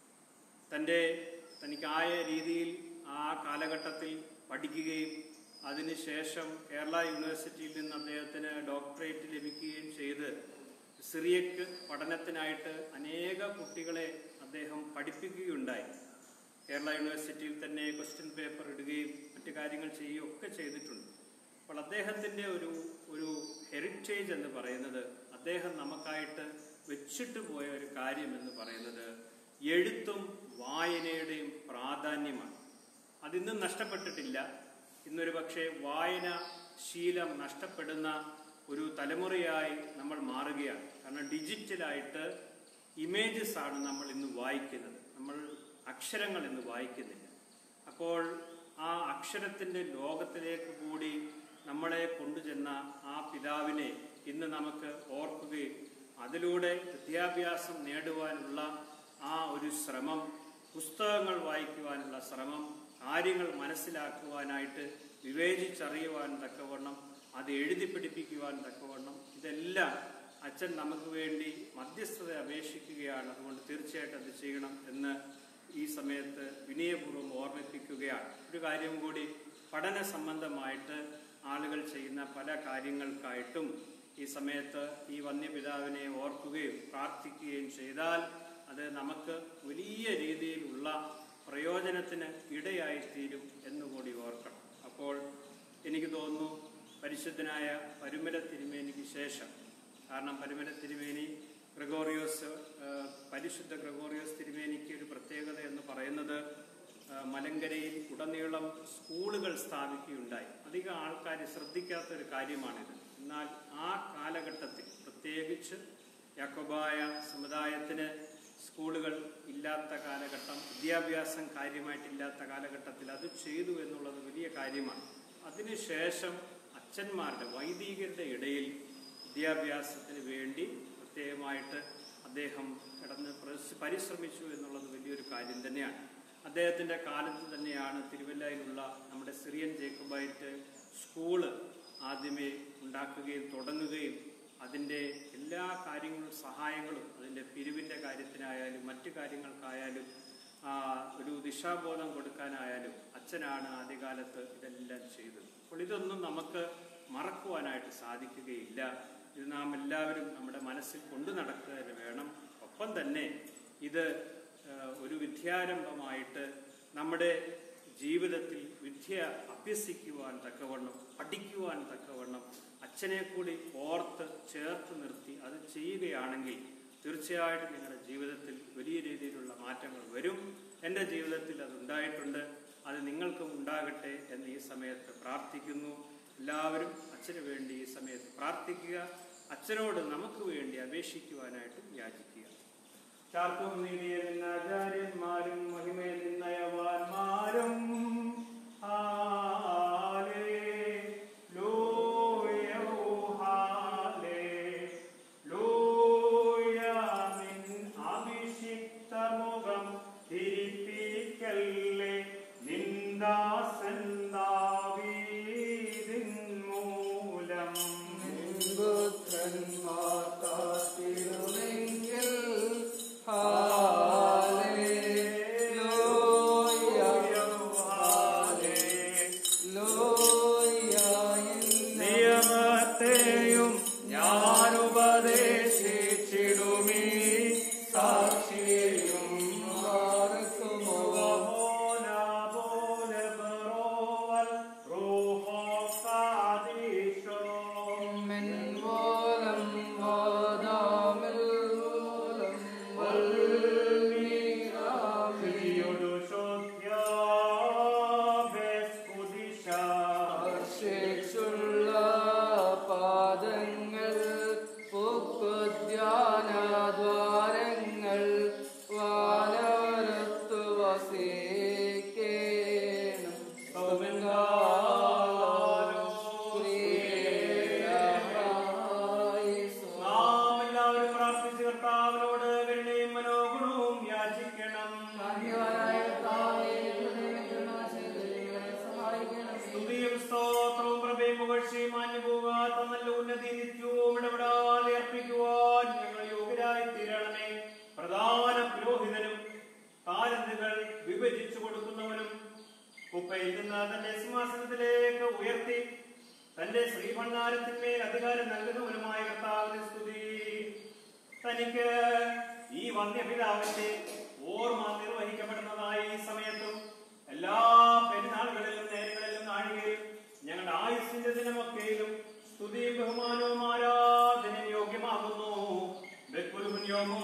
തൻ്റെ തനിക്കായ രീതിയിൽ ആ കാലഘട്ടത്തിൽ പഠിക്കുകയും അതിനുശേഷം കേരള യൂണിവേഴ്സിറ്റിയിൽ നിന്ന് അദ്ദേഹത്തിന് ഡോക്ടറേറ്റ് ലഭിക്കുകയും ചെയ്ത് സിറിയക്ക് പഠനത്തിനായിട്ട് അനേക കുട്ടികളെ അദ്ദേഹം പഠിപ്പിക്കുകയുണ്ടായി കേരള യൂണിവേഴ്സിറ്റിയിൽ തന്നെ ക്വസ്റ്റ്യൻ പേപ്പർ ഇടുകയും മറ്റു കാര്യങ്ങൾ ചെയ്യുകയും ഒക്കെ ചെയ്തിട്ടുണ്ട് അപ്പോൾ അദ്ദേഹത്തിൻ്റെ ഒരു ഒരു ഹെറിറ്റേജ് എന്ന് പറയുന്നത് അദ്ദേഹം നമുക്കായിട്ട് വെച്ചിട്ട് പോയ ഒരു കാര്യം എന്ന് പറയുന്നത് എഴുത്തും വായനയുടെയും പ്രാധാന്യമാണ് അതിന്നും നഷ്ടപ്പെട്ടിട്ടില്ല ഇന്നൊരു പക്ഷേ വായന ശീലം നഷ്ടപ്പെടുന്ന ഒരു തലമുറയായി നമ്മൾ മാറുകയാണ് കാരണം ഡിജിറ്റലായിട്ട് ഇമേജസ് ആണ് നമ്മൾ ഇന്ന് വായിക്കുന്നത് നമ്മൾ അക്ഷരങ്ങൾ ഇന്ന് വായിക്കുന്നില്ല അപ്പോൾ ആ അക്ഷരത്തിൻ്റെ ലോകത്തിലേക്ക് കൂടി നമ്മളെ കൊണ്ടുചെന്ന ആ പിതാവിനെ ഇന്ന് നമുക്ക് ഓർക്കുകയും അതിലൂടെ വിദ്യാഭ്യാസം നേടുവാനുള്ള ആ ഒരു ശ്രമം പുസ്തകങ്ങൾ വായിക്കുവാനുള്ള ശ്രമം കാര്യങ്ങൾ മനസ്സിലാക്കുവാനായിട്ട് വിവേചിച്ചറിയുവാൻ തക്കവണ്ണം അത് എഴുതി പിടിപ്പിക്കുവാൻ തക്കവണ്ണം ഇതെല്ലാം അച്ഛൻ നമുക്ക് വേണ്ടി മധ്യസ്ഥത അപേക്ഷിക്കുകയാണ് അതുകൊണ്ട് തീർച്ചയായിട്ടും അത് ചെയ്യണം എന്ന് ഈ സമയത്ത് വിനയപൂർവ്വം ഓർമ്മിപ്പിക്കുകയാണ് ഒരു കാര്യം കൂടി പഠന സംബന്ധമായിട്ട് ആളുകൾ ചെയ്യുന്ന പല കാര്യങ്ങൾക്കായിട്ടും ഈ സമയത്ത് ഈ വന്യപിതാവിനെ ഓർക്കുകയും പ്രാർത്ഥിക്കുകയും ചെയ്താൽ അത് നമുക്ക് വലിയ രീതിയിലുള്ള പ്രയോജനത്തിന് ഇടയായിത്തീരും എന്നുകൂടി ഓർക്കണം അപ്പോൾ എനിക്ക് തോന്നുന്നു പരിശുദ്ധനായ പരുമല തിരുമേനിക്ക് ശേഷം കാരണം പരുമല തിരുമേനി ഗ്രഗോറിയോസ് ആ, പരിശുദ്ധ ഗ്രഗോറിയോസ് തിരുമേനിക്ക് ഒരു പ്രത്യേകത എന്ന് പറയുന്നത് ആ, മലങ്കരയിൽ ഉടനീളം സ്കൂളുകൾ സ്ഥാപിക്കുകയുണ്ടായി അധികം ആൾക്കാർ ശ്രദ്ധിക്കാത്ത ഒരു കാര്യമാണിത് എന്നാൽ ആ കാലഘട്ടത്തിൽ പ്രത്യേകിച്ച് യാക്കോബായ സമുദായത്തിന് സ്കൂളുകൾ ഇല്ലാത്ത കാലഘട്ടം വിദ്യാഭ്യാസം കാര്യമായിട്ടില്ലാത്ത കാലഘട്ടത്തിൽ അത് ചെയ്തു എന്നുള്ളത് വലിയ കാര്യമാണ് അതിനുശേഷം അച്ഛന്മാരുടെ വൈദികരുടെ ഇടയിൽ വിദ്യാഭ്യാസത്തിന് വേണ്ടി പ്രത്യേകമായിട്ട് അദ്ദേഹം കിടന്ന് പ്രസ് പരിശ്രമിച്ചു എന്നുള്ളത് വലിയൊരു കാര്യം തന്നെയാണ് അദ്ദേഹത്തിൻ്റെ കാലത്ത് തന്നെയാണ് തിരുവല്ലയിലുള്ള നമ്മുടെ സിറിയൻ ജേക്കബൈറ്റ് സ്കൂള് ആദ്യമേ ഉണ്ടാക്കുകയും തുടങ്ങുകയും അതിൻ്റെ എല്ലാ കാര്യങ്ങളും സഹായങ്ങളും അതിൻ്റെ പിരിവിൻ്റെ കാര്യത്തിനായാലും മറ്റു കാര്യങ്ങൾക്കായാലും ആ, ഒരു ദിശാബോധം കൊടുക്കാനായാലും അച്ഛനാണ് ആദ്യകാലത്ത് ഇതെല്ലാം ചെയ്തത് അപ്പോൾ ഇതൊന്നും നമുക്ക് മറക്കുവാനായിട്ട് സാധിക്കുകയില്ല ഇത് നാം എല്ലാവരും നമ്മുടെ മനസ്സിൽ കൊണ്ടു നടക്കുക തന്നെ വേണം ഒപ്പം തന്നെ ഇത് ആ, ഒരു വിദ്യാരംഭമായിട്ട് നമ്മുടെ ജീവിതത്തിൽ വിദ്യ അഭ്യസിക്കുവാൻ തക്കവണ്ണം പഠിക്കുവാൻ തക്കവണ്ണം അച്ഛനെ കൂടി ഓർത്ത് ചേർത്ത് നിർത്തി അത് ചെയ്യുകയാണെങ്കിൽ തീർച്ചയായിട്ടും നിങ്ങളുടെ ജീവിതത്തിൽ വലിയ രീതിയിലുള്ള മാറ്റങ്ങൾ വരും എൻ്റെ ജീവിതത്തിൽ അത് ഉണ്ടായിട്ടുണ്ട് അത് നിങ്ങൾക്കും ഉണ്ടാകട്ടെ എന്ന് ഈ സമയത്ത് പ്രാർത്ഥിക്കുന്നു എല്ലാവരും അച്ഛന് വേണ്ടി ഈ സമയത്ത് പ്രാർത്ഥിക്കുക അച്ഛനോട് നമുക്ക് വേണ്ടി അപേക്ഷിക്കുവാനായിട്ട് യാചിക്കുക ചാർക്കും നീതിയെ നിന്ന ആചാര്യന്മാരും മഹിമയിൽ നിന്നയവാന്മാരും അഭിഷിക്തമുഖം തിരിപ്പിക്കല്ലേ നിന്ദാസൻ ദാവീദിൻ മൂലം പുത്രന്മാർ കാത്തിടുമെങ്കിൽ നിയമത്തെയും ഞാൻ ഉപദേശിച്ചിടുമീ സാക്ഷിയെയും ുമോ പോലെ പോലെ ബറോവൽ റൂഹോ നിത്യവും ഇടപെടാതെ അർപ്പിക്കുവാൻ ഞങ്ങൾ യോഗ്യരായി തീരണമേ പ്രധാന പുരോഹിതനും താലന്തുകൾ വിഭജിച്ചു കൊടുക്കുന്നവനും കുപ്പയിൽ നിന്ന് തന്റെ സിംഹാസനത്തിലേക്ക് ഉയർത്തി തന്റെ ശ്രീഭണ്ഡാരത്തിന്മേൽ അധികാരം നൽകുന്നവനുമായ കർത്താവിന് സ്തുതി തനിക്ക് ഈ വന്യപിതാവിന്റെ ഓർമ്മ നിർവഹിക്കപ്പെടുന്നതായ ഈ സമയത്തും എല്ലാ പെരുന്നാളുകളിലും നേരങ്ങളിലും നാഴികയിലും ഞങ്ങളുടെ ആയുസിന്റെ ദിനമൊക്കെയിലും സ്തുതിയും ബഹുമാനവും ആരാധനയും യോഗ്യമാകുന്നു ബെക്കുരുഹുന്യോമോ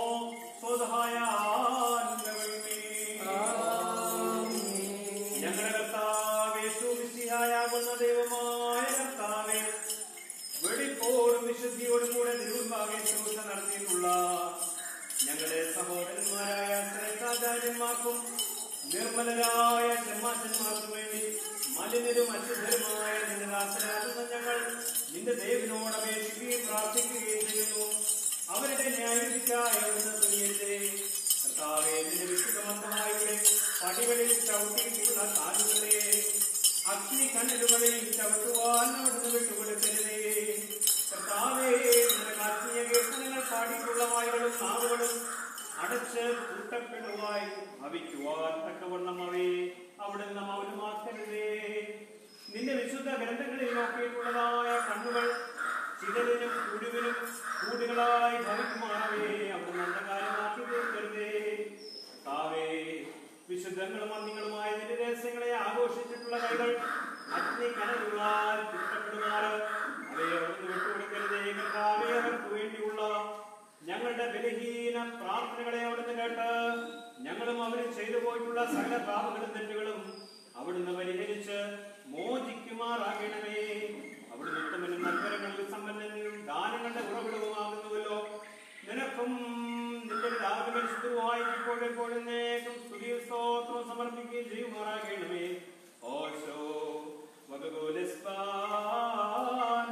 ഞങ്ങളുടെ കർത്താവേ സുവിശിയായാകുന്ന ദൈവമായ കർത്താവേ വെടിപ്പോടും വിശുദ്ധിയോടും കൂടെ നിരുമ്പാകെ ശുശ്രൂഷ നടത്തിയിട്ടുള്ള ഞങ്ങളുടെ സഹോദരന്മാരായ ശ്രേഷ്ഠാചാര്യന്മാർക്കും നിർമ്മലരായ ബ്രഹ്മാച്ചന്മാർക്കും വേണ്ടി മലിനരും അശുദ്ധരുമായ നിന്റെ ദാസരാകുന്ന ഞങ്ങൾ നിന്റെ ദേവിനോട് അപേക്ഷിക്കുകയും പ്രാർത്ഥിക്കുകയും ചെയ്യുന്നു അവരുടെ ന്യായവിധിക്കായ അവിടുന്ന് തുനിയരുതേ കർത്താവേ നിന്റെ വിശുദ്ധമന്തമായുടെ പടികളിൽ ചവിട്ടിയിട്ടുള്ള കാലുകളെ അഗ്നി കണ്ണലുകളിൽ ചവിട്ടുവാൻ അവിടുന്ന് വിട്ടുകൊടുക്കരുതേ കർത്താവേ നിനക്ക് ആത്മീയ കീർത്തനങ്ങൾ പാടിയിട്ടുള്ള വായുകളും നാവുകളും അടച്ച് കൂട്ടപ്പെടുവായി ഭവിക്കുവാൻ തക്കവണ്ണം അവയെ അവിടുന്ന് മൗനമാക്കരുതേ നിന്റെ വിശുദ്ധ ഗ്രന്ഥങ്ങളിൽ നോക്കിയിട്ടുള്ളതായ കണ്ണുകൾ ചിതലിനും കുരുവിനും കൂടുകളായി ഭവിക്കുമാറവേ അവിടുന്ന് അന്ധകാരമാക്കി തീർക്കരുതേ താവേ വിശുദ്ധങ്ങളും അന്യങ്ങളുമായ നിന്റെ രഹസ്യങ്ങളെ ആഘോഷിച്ചിട്ടുള്ള കൈകൾ അഗ്നി കനലുകളാൽ ചുറ്റപ്പെടുമാറ് അവയെ അവിടുന്ന് വിട്ടുകൊടുക്കരുതേ കർത്താവേ അവർക്ക് വേണ്ടിയുള്ള ഞങ്ങളുടെ ബലഹീന പ്രാർത്ഥനകളെ അവിടുന്ന് കേട്ട് ഞങ്ങളും അവരും ചെയ്തു പോയിട്ടുള്ള സകല പാപങ്ങളും തെറ്റുകളും അവിടുന്ന് പരിഹരിച്ച് മോചിക്കുമാറാകണമേ അവിടുന്ന് ഉത്തമനും നൽവരങ്ങളിൽ സമ്പന്നനും ദാനങ്ങളുടെ ഉറവിടവുമാകുന്നുവല്ലോ നിനക്കും നിന്റെ പിതാവിന്റെ ശുദ്ധവുമായി ഇപ്പോഴെപ്പോഴും നേക്കും സ്തുതിയും സ്തോത്രവും സമർപ്പിക്കുകയും ചെയ്യുമാറാകണമേ ഓശോ വകഗോലിസ്പാൻ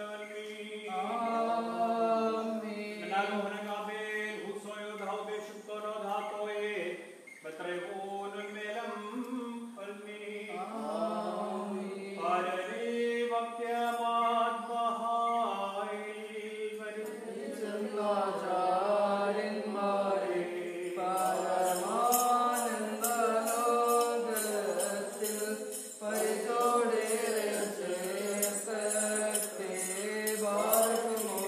ചന്ദ്രാചാര്യന്മാരെ പരമാനന്ദ ലോകത്തിൽ പരിചോടേറെ ചേർത്തേ ബാർക്കുമോ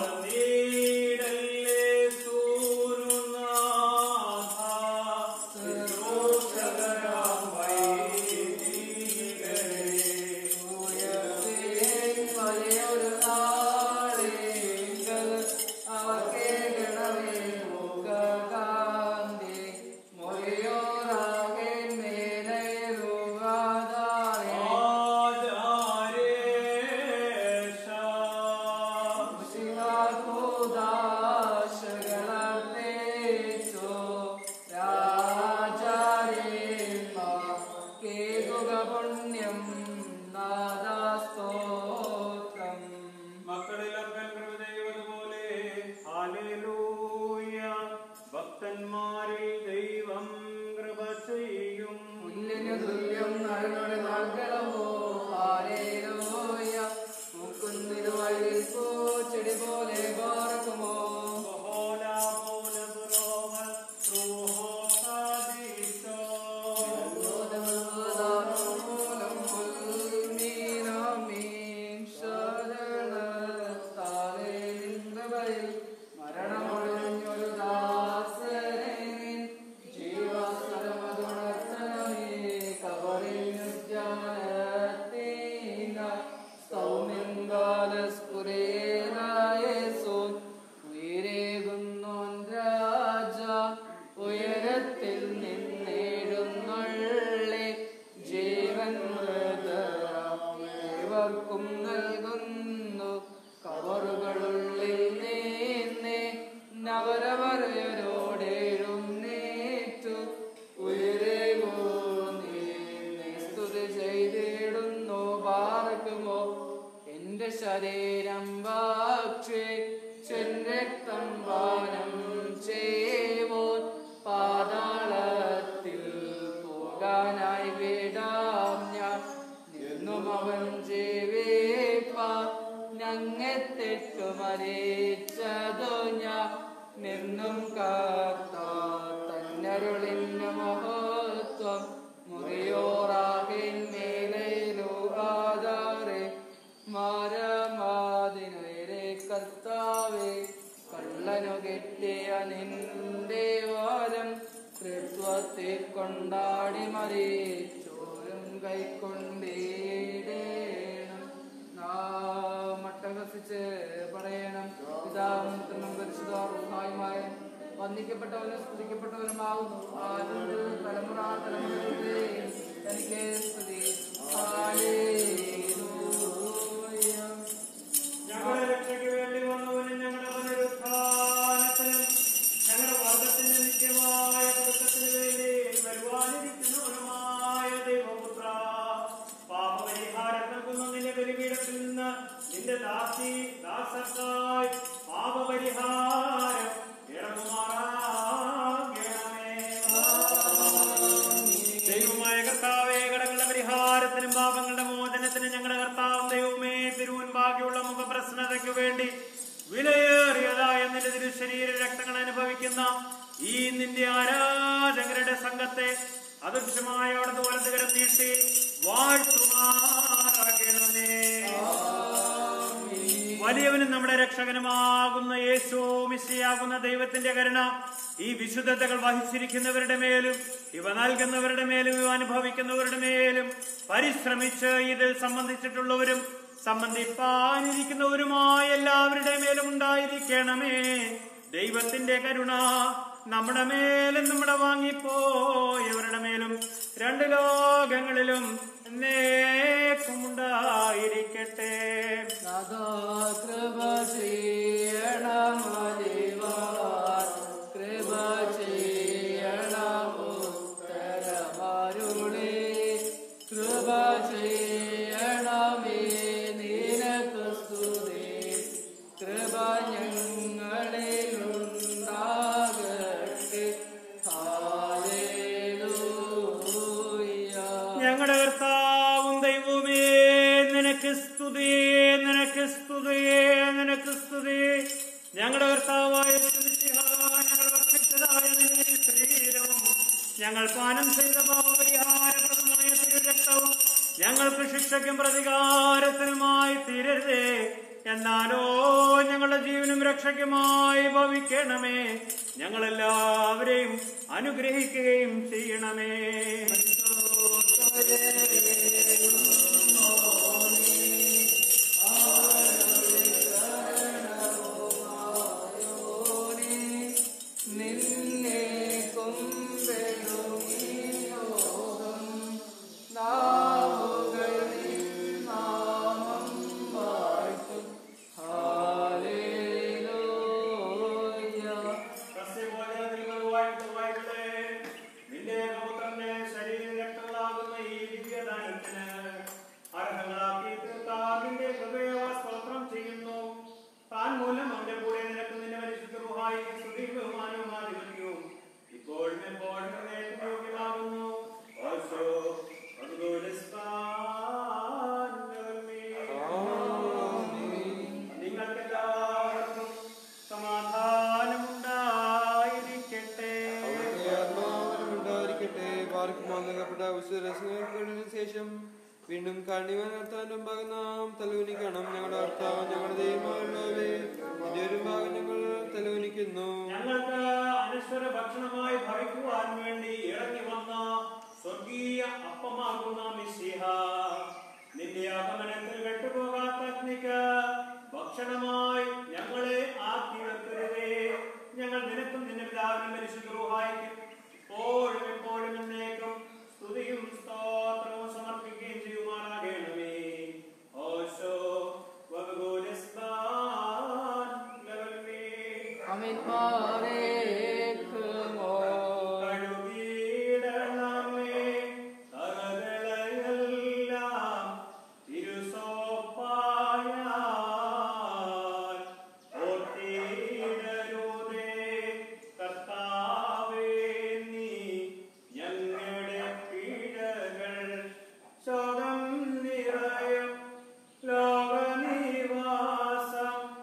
വലിയൊരു നാളെങ്കിൽ അവർക്ക് ഗണമേ മുഖകാന്തി മൊഴിയോറാകെ മേലയിലുവാതാരേ പുണ്യം നാദാസ്തോത്രം മക്കളിലൊക്കെ കൃപ ചെയ്തതുപോലെ ഹാലേലൂയ ഭക്തന്മാരിൽ ദൈവം കൃപ ചെയ്യും പുല്ലിന് തുല്യം നരനുടെ നാൾകളവോ ഹാലേലൂയ മുക്കുന്നിരുവഴി ചെടി പോലെ പാർക്കുമോ ബഹോല ബോല ബുറോഹൽ റൂഹോ സാദീസോ. മരണമൊഴിഞ്ഞൊരു ദാസനെ ജീവസ്വരമതുണർത്തണമേ കബറിനുജ്ജാനത്തീന സൗമ്യങ്കാലസ്ഫുരേനായേസു ഉയരേകുന്നോൻ രാജ ഉയരത്തിൽ നിന്നെഴുന്നള്ളി ജീവൻ ഇവർക്കും നൽകുന്നു കവറുകളുള്ളിൽ നീന്നെ നവരവരയോടെഴുന്നേറ്റു ഉയരേകോ നീ സ്തുതി ചെയ്തിടുന്നു പാർക്കുമോ എന്റെ ശരീരം വാക്ഷേ രക്തം പാനം ചെയ്വോ പാതാളത്തിൽ പോകാനായി വിടാം ഞാൻ നിന്നും അവൻ ജീവിപ്പാൻ ഞങ്ങെ തെറ്റു മരിച്ചതു ഞാൻ നിന്നും കാത്ത തന്നരുളിന് മഹത്വം മുറിയോറാകിൻ മേലയിലു ആധാരെ മാരമാതിനുയരെ കർത്താവേ കള്ളനു കെട്ടിയ നിന്റെ വാരം തൃത്വത്തെ കൊണ്ടാടി മറിച്ചോരും കൈക്കൊണ്ടേടേണം നാം അട്ടഹസിച്ച് പറയണം പിതാവും പുത്രനും പരിശുദ്ധാറുഹായുമായ വന്ദിക്കപ്പെട്ടവനും സ്തുതിക്കപ്പെട്ടവനുമാകുന്നു ആദ്യം തലമുറ തലമുറയിലെ എനിക്ക് സ്തുതി ഹല്ലേലൂയ. ഞങ്ങളുടെ രക്ഷയ്ക്ക് വേണ്ടി വന്നവനും ഞങ്ങളുടെ പുനരുത്ഥാനത്തിനും ഞങ്ങളുടെ വർഗത്തിന്റെ നിത്യമായ പുരുഷത്തിന് വേണ്ടി വരുവാനിരിക്കുന്നവനുമായ ദൈവപുത്ര പാപപരിഹാരം നൽകുന്ന നിന്റെ ബലിപീഠത്തിൽ നിന്ന് നിന്റെ ദാസി ദാസക്കായി പാപപരിഹാരം ഇറങ്ങുമാറാകണമേ ദൈവമായ കർത്താവേ കടങ്ങളുടെ പരിഹാരത്തിനും പാപങ്ങളുടെ മോചനത്തിനും ഞങ്ങളുടെ കർത്താവും ദൈവമേ തിരുവൻപാകിയുള്ള മുഖപ്രസന്നതയ്ക്കു വേണ്ടി വിലയേറിയതായ നിന്റെ തിരുശരീര രക്തങ്ങൾ അനുഭവിക്കുന്ന ഈ നിന്റെ ആരാധകരുടെ സംഘത്തെ അദൃശ്യമായ അവിടുന്ന് വലതുകരം നീട്ടി വാഴ്ത്തുമാറാകണമേ വലിയവനും നമ്മുടെ രക്ഷകനുമാകുന്ന യേശു മിശിയാകുന്ന ദൈവത്തിന്റെ കരുണ ഈ വിശുദ്ധതകൾ വഹിച്ചിരിക്കുന്നവരുടെ മേലും ഇവ നൽകുന്നവരുടെ മേലും ഇവ അനുഭവിക്കുന്നവരുടെ മേലും പരിശ്രമിച്ച് ഇതിൽ സംബന്ധിച്ചിട്ടുള്ളവരും സംബന്ധിപ്പാനിരിക്കുന്നവരുമായ എല്ലാവരുടെ മേലും ഉണ്ടായിരിക്കണമേ ദൈവത്തിന്റെ കരുണ നമ്മുടെ മേലും നമ്മുടെ വാങ്ങിപ്പോയവരുടെ മേലും രണ്ട് ലോകങ്ങളിലും എന്നേക്കും ഉണ്ടായിരിക്കട്ടെ നാഥാ കൃപ ചെയ്യണം അലിവാൻ. കൃപ ചെയ്യണം ഉത്തരമരുളി. കൃപ ചെയ്യണമേ നിനക്ക് സ്തുതി. കൃപ ഞങ്ങളിലുണ്ടാകട്ടെ ഹാലേലൂയ ഞങ്ങളുടെ കർത്താവും ദൈവമേ നിനക്ക് സ്തുതി നിനക്ക് സ്തുതി നിനക്ക് സ്തുതി ഞങ്ങളുടെ കർത്താവായ ക്രിസ്തുമിശിഹാ, ഞങ്ങൾ ഭക്ഷിച്ചതായ നിന്റെ ശരീരവും ഞങ്ങൾ പാനം ചെയ്ത പാപപരിഹാരപ്രദമായ തിരുരക്തവും ഞങ്ങൾക്ക് ശിക്ഷയ്ക്കും പ്രതികാരത്തിനുമായി തീരരുതേ എന്നാലോ ഞങ്ങളുടെ ജീവനും രക്ഷയ്ക്കുമായി ഭവിക്കണമേ ഞങ്ങളെല്ലാവരെയും അനുഗ്രഹിക്കുകയും ചെയ്യണമേ നിന്നെ കൊമ്പെടും ഈ ലോകം നാവുകളിൽ നാമം വാഴ്ത്തും ഹാലേലൂയ നിന്റെ പുത്രന്റെ ശരീര രക്തങ്ങളാകുന്ന ഈ ദിവ്യദാനത്തിന് അർഹങ്ങളാക്കി തീർത്താൻ നിന്റെ ഹൃദയ സ്തോത്രം ചെയ്യുന്നു താൻ മൂലം അവന്റെ കൂടെ നിനക്ക് നിന്റെ പരിശുദ്ധ റുഹായി സ്തുതി ബഹുമാനവും ആധിപത്യവും ഇപ്പോഴും എപ്പോഴും ഹൃദയത്തിന് യോഗ്യമാകുന്നു ഓശോ നിങ്ങൾക്കെല്ലാവർക്കും സമാധാനമുണ്ടായിരിക്കട്ടെ അവിടുത്തെ ആത്മാവിനും ഉണ്ടായിരിക്കട്ടെ പാർക്കുമാർ നൽകപ്പെട്ട വിശ്വരസങ്ങൾക്ക് ശേഷം വീണ്ടും കണ്ണിവൻ നടത്താനും ഭാഗം നാം തലവനിക്കണം ഞങ്ങളുടെ കർത്താവ് ഞങ്ങളുടെ ദൈവമായുള്ളവരെ നിന്റെ ഒരു ഭാഗം ഞങ്ങൾ തലവനിക്കുന്നു ഞങ്ങൾക്ക് അനശ്വര ഭക്ഷണമായി ഭവിക്കുവാൻ വേണ്ടി ഇറങ്ങി വന്ന സ്വർഗീയ അപ്പമാകുന്ന മിശിഹ നിന്റെ ആഗമനത്തിൽ കെട്ടുപോകാത്ത അഗ്നിക്ക് ഭക്ഷണമായി ഞങ്ങളെ ആക്കി വെക്കരുതേ ഞങ്ങൾ നിനക്കും നിന്റെ പിതാവിനും പരിശുദ്ധ റൂഹായിക്കും എപ്പോഴും എപ്പോഴും എന്നേക്കും സ്തുതിയും സ്തോത്രവും സമർപ്പിക്കുകയും ചെയ്യുമാറാകണമേ ഓശോ വകുലസ്ബാൻ ലവൽമേ അമിൻ മാറേക്കുമോ കഴുകിയിടണമേ തറകളെല്ലാം തിരുസോപ്പായാൽ ഓർത്തിയിടരുതേ കർത്താവേ നീ ഞങ്ങളുടെ പീഡകൾ ശോകം നിറയും ലോകനിവാസം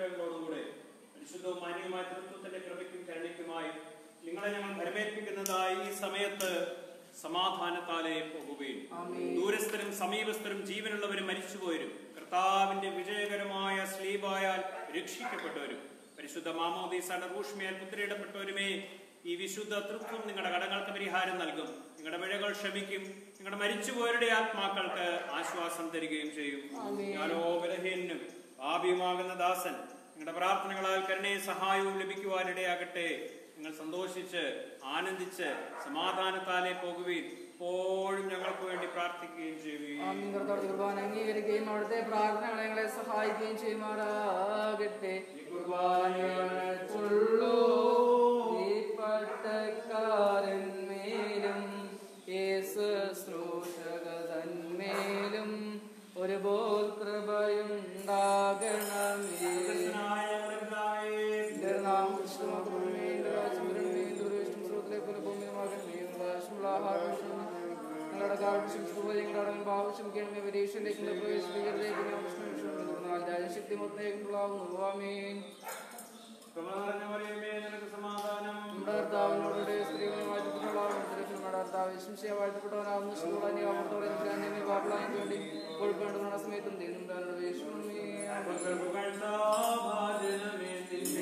അനുഗ്രഹങ്ങളോടുകൂടെ പരിശുദ്ധവും മാന്യവുമായ തൃത്വത്തിന്റെ കൃപയ്ക്കും കരുണയ്ക്കുമായി നിങ്ങളെ ഞങ്ങൾ വരവേൽപ്പിക്കുന്നതായി ഈ സമയത്ത് സമാധാനത്താലെ പോകുകയും ആമേൻ. ദൂരസ്ഥരും സമീപസ്ഥരും ജീവനുള്ളവരും മരിച്ചുപോയരും കർത്താവിന്റെ വിജയകരമായ സ്ലീബായാൽ രക്ഷിക്കപ്പെട്ടവരും പരിശുദ്ധ മാമോദീസയുടെ റൂഷ്മയാൽ മുദ്രയിടപ്പെട്ടവരുമേ ഈ വിശുദ്ധ തൃത്വം നിങ്ങളുടെ കടങ്ങൾക്ക് പരിഹാരം നൽകും നിങ്ങളുടെ പിഴകൾ ക്ഷമിക്കും നിങ്ങളുടെ മരിച്ചുപോയവരുടെ ആത്മാക്കൾക്ക് ആശ്വാസം തരികയും ചെയ്യും ആമേൻ. ഞാനോ ബലഹീനും പാപിയുമാകുന്ന ദാസൻ നിങ്ങളുടെ പ്രാർത്ഥനകളാൽ കരുണയും സഹായവും ലഭിക്കുവാനിടയാകട്ടെ നിങ്ങൾ സന്തോഷിച്ച് ആനന്ദിച്ച് സമാധാനത്താലെ പോകുകയും എപ്പോഴും ഞങ്ങൾക്ക് വേണ്ടി പ്രാർത്ഥിക്കുകയും ചെയ്യുകയും ആമീൻ കർത്താവ് കുർബാന അംഗീകരിക്കുകയും അവിടുത്തെ പ്രാർത്ഥനകളെ ഞങ്ങളെ സഹായിക്കുകയും ചെയ്യുമാറാകട്ടെ കുർബാനയുള്ളൂ ഈ പട്ടക്കാരന്മേലും യേശു ശ്രോഷകതന്മേലും ഒരുപോൽ കൃപയുണ്ടാകണമേ എന്റെ നാം കൃഷ്ണമാത്രമേ എന്റെ രാജ്യം വരണമേ എന്റെ ദുരവിഷ്ടം സ്രോതത്തിലെ പോലെ ഭൂമിയുമാകണമേ ആവശ്യമുള്ള ആഹാരം ഭക്ഷണം ഞങ്ങളുടെ കാര്യം പോലെ ഞങ്ങളുടെ ഭാവശ്യം കേൾമേ പരീക്ഷയിലേക്ക് ഞങ്ങൾ പ്രവേശിപ്പിക്കരുതേ പിന്നെ പ്രശ്നം വിഷയമെന്നാൽ രാജശക്തി മൊത്തമാകുന്നു ആമേൻ കൃപ നിറഞ്ഞ മറിയമേ, നിനക്ക് സമാധാനം നമ്മുടെ കർത്താവിനോട് സ്ത്രീകളെ വാഴ്ത്തപ്പെട്ടവളാകുന്നു നമ്മുടെ കർത്താവ് ശംശയ വാഴ്ത്തപ്പെട്ടവനാകുന്നു ശുദ്ധോളാനി അമൃതോടെ നിത്യാന്യമേ പാപ്പളാൻ വേണ്ടി കൊഴുക്കേണ്ട നമ്മുടെ സമയത്തും ദൈവം താങ്കളുടെ വേഷമേ പുകഴ്ത്താഭാജനമേ നിന്നെ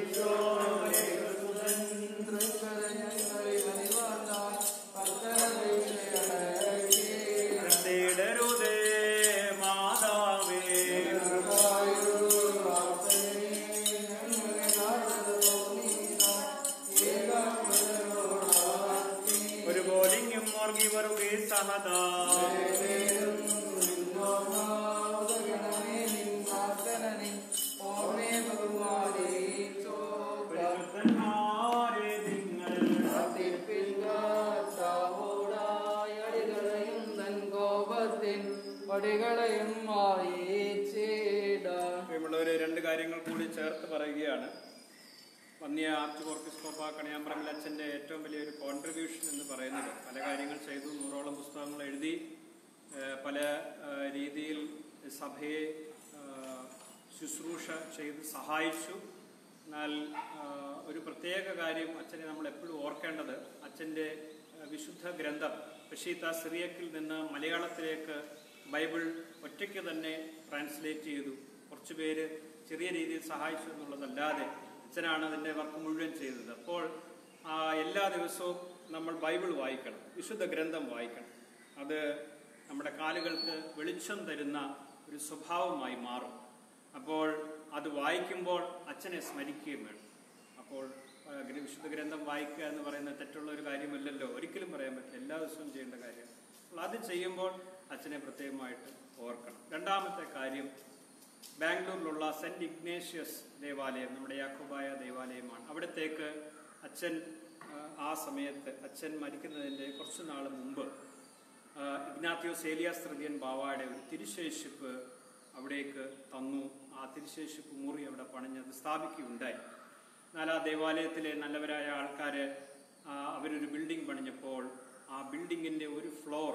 കടത്തിയിടരുതേ മാതാവേ ഒരു ബോലിംഗും മോർഗി വരുകേ സഹദാ പരിശുദ്ധന്മാരെ നിങ്ങൾ പടികളെയും മായിച്ചിടാം പ്രിയമുള്ളവരെ രണ്ട് കാര്യങ്ങൾ കൂടി ചേർത്ത് പറയുകയാണ് വന്യ ആർച്ച് കോർക്കിസ്കോപ്പ കണിയാമ്പ്രമിൽ അച്ഛൻ്റെ ഏറ്റവും വലിയൊരു കോൺട്രിബ്യൂഷൻ എന്ന് പറയുന്നത് പല കാര്യങ്ങൾ ചെയ്തു നൂറോളം പുസ്തകങ്ങൾ എഴുതി ഏഹ് പല ഏഹ് രീതിയിൽ സഭയെ ഏഹ് ശുശ്രൂഷ ചെയ്ത് സഹായിച്ചു എന്നാൽ ഏഹ് ഒരു പ്രത്യേക കാര്യം അച്ഛനെ നമ്മൾ എപ്പോഴും ഓർക്കേണ്ടത് അച്ഛൻ്റെ ഏഹ് വിശുദ്ധ ഗ്രന്ഥം ബഷീത്ത സിറിയക്കിൽ നിന്ന് മലയാളത്തിലേക്ക് ബൈബിൾ ഒറ്റയ്ക്ക് തന്നെ ട്രാൻസ്ലേറ്റ് ചെയ്തു കുറച്ച് പേര് ചെറിയ രീതിയിൽ സഹായിച്ചു എന്നുള്ളതല്ലാതെ അച്ഛനാണ് അതിൻ്റെ വർക്ക് മുഴുവൻ ചെയ്തത് അപ്പോൾ ആ, എല്ലാ ദിവസവും നമ്മൾ ബൈബിൾ വായിക്കണം വിശുദ്ധ ഗ്രന്ഥം വായിക്കണം അത് നമ്മുടെ കാലുകൾക്ക് വെളിച്ചം തരുന്ന ഒരു സ്വഭാവമായി മാറും അപ്പോൾ അത് വായിക്കുമ്പോൾ അച്ഛനെ സ്മരിക്കുകയും വേണം അപ്പോൾ ആ, ഗ്ര- വിശുദ്ധ ഗ്രന്ഥം വായിക്കുക എന്ന് പറയുന്നത് തെറ്റുള്ള ഒരു കാര്യമല്ലല്ലോ ഒരിക്കലും പറയാൻ പറ്റില്ല എല്ലാ ദിവസവും ചെയ്യേണ്ട കാര്യം അപ്പോൾ അത് ചെയ്യുമ്പോൾ അച്ഛനെ പ്രത്യേകമായിട്ട് ഓർക്കണം രണ്ടാമത്തെ കാര്യം ബാംഗ്ലൂരിലുള്ള സെന്റ് ഇഗ്നേഷ്യസ് ദേവാലയം നമ്മുടെ യാക്കോബായ ദേവാലയമാണ് അവിടത്തേക്ക് അച്ഛൻ ആ, ആ സമയത്ത് അച്ഛൻ മരിക്കുന്നതിൻ്റെ കുറച്ച് നാൾ മുമ്പ് ആ, ഇഗ്നാത്തിയോസ് ഏലിയാസ് തൃതീയൻ ബാവായുടെ ഒരു തിരുശേഷിപ്പ് അവിടേക്ക് തന്നു ആ തിരുശേഷിപ്പ് മുറി അവിടെ പണിഞ്ഞത് സ്ഥാപിക്കുകയുണ്ടായി എന്നാൽ ആ ദേവാലയത്തിലെ നല്ലവരായ ആൾക്കാർ അവരൊരു ബിൽഡിംഗ് പണിഞ്ഞപ്പോൾ ആ ബിൽഡിങ്ങിൻ്റെ ഒരു ഫ്ലോർ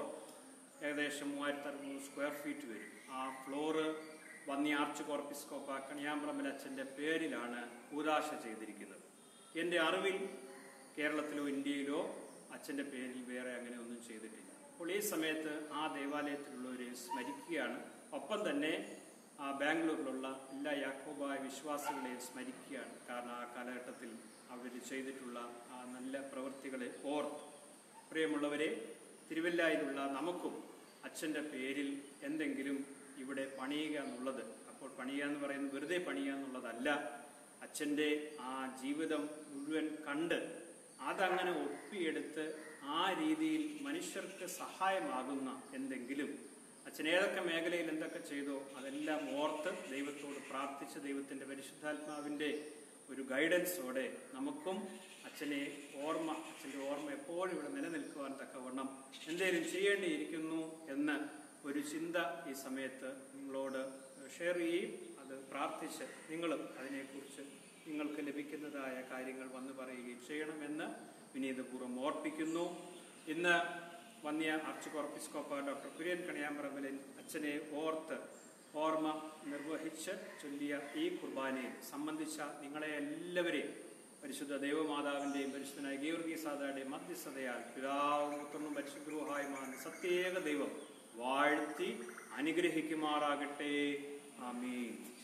ഏകദേശം മൂവായിരത്തി അറുന്നൂറ് സ്ക്വയർ ഫീറ്റ് വരും ആ ഫ്ലോറ് വന്നി ആർച്ച് കോർപ്പിസ്കോപ്പ കണിയാമ്പ്രമൽ അച്ഛൻ്റെ പേരിലാണ് കൂതാശ ചെയ്തിരിക്കുന്നത് എൻ്റെ അറിവിൽ കേരളത്തിലോ ഇന്ത്യയിലോ അച്ഛൻ്റെ പേരിൽ വേറെ അങ്ങനെ ഒന്നും ചെയ്തിട്ടില്ല അപ്പോൾ ഈ സമയത്ത് ആ ദേവാലയത്തിലുള്ളവരെ സ്മരിക്കുകയാണ് ഒപ്പം തന്നെ ആ ബാംഗ്ലൂരിലുള്ള എല്ലാ യാക്കോബായ വിശ്വാസികളെയും സ്മരിക്കുകയാണ് കാരണം ആ കാലഘട്ടത്തിൽ അവർ ചെയ്തിട്ടുള്ള ആ നല്ല പ്രവൃത്തികളെ ഓർത്ത് പ്രിയമുള്ളവരെ തിരുവല്ലായിലുള്ള നമുക്കും അച്ഛൻ്റെ പേരിൽ എന്തെങ്കിലും ഇവിടെ പണിയുക എന്നുള്ളത് അപ്പോൾ പണിയുക എന്ന് പറയുന്നത് വെറുതെ പണിയുക എന്നുള്ളതല്ല അച്ഛൻ്റെ ആ ജീവിതം മുഴുവൻ കണ്ട് അതങ്ങനെ ഒപ്പിയെടുത്ത് ആ രീതിയിൽ മനുഷ്യർക്ക് സഹായമാകുന്ന എന്തെങ്കിലും അച്ഛൻ ഏതൊക്കെ മേഖലയിൽ എന്തൊക്കെ ചെയ്തോ അതെല്ലാം ഓർത്ത് ദൈവത്തോട് പ്രാർത്ഥിച്ച് ദൈവത്തിൻ്റെ പരിശുദ്ധാത്മാവിൻ്റെ ഒരു ഗൈഡൻസോടെ നമുക്കും അച്ഛനെ ഓർമ്മ അച്ഛൻ്റെ ഓർമ്മ എപ്പോഴും ഇവിടെ നിലനിൽക്കുവാൻ തക്കവണ്ണം എന്തെങ്കിലും ചെയ്യേണ്ടിയിരിക്കുന്നു എന്ന് ഒരു ചിന്ത ഈ സമയത്ത് നിങ്ങളോട് ഷെയർ ചെയ്യുകയും അത് പ്രാർത്ഥിച്ച് നിങ്ങളും അതിനെക്കുറിച്ച് നിങ്ങൾക്ക് ലഭിക്കുന്നതായ കാര്യങ്ങൾ വന്നു പറയുകയും ചെയ്യണമെന്ന് വിനീതപൂർവ്വം ഓർപ്പിക്കുന്നു ഇന്ന് വന്യ ആർച്ച് കോർപ്പിസ്കോപ്പ ഡോക്ടർ കുര്യൻ കണിയാമ്പറമ്പലിൻ അച്ഛനെ ഓർത്ത് ഓർമ്മ നിർവഹിച്ച് ചൊല്ലിയ ഈ കുർബാനയെ സംബന്ധിച്ച നിങ്ങളെ എല്ലാവരെയും പരിശുദ്ധ ദൈവമാതാവിൻ്റെയും പരിശുദ്ധനായ ഗീവർഗീ സാദായുടെയും മധ്യസ്ഥതയാൽ പിതാവും പുത്രനും പരിശുദ്ധവുമായുമാണ് സത്യേക ദൈവം വാഴ്ത്തി അനുഗ്രഹിക്കുമാറാകട്ടെ ആമീൻ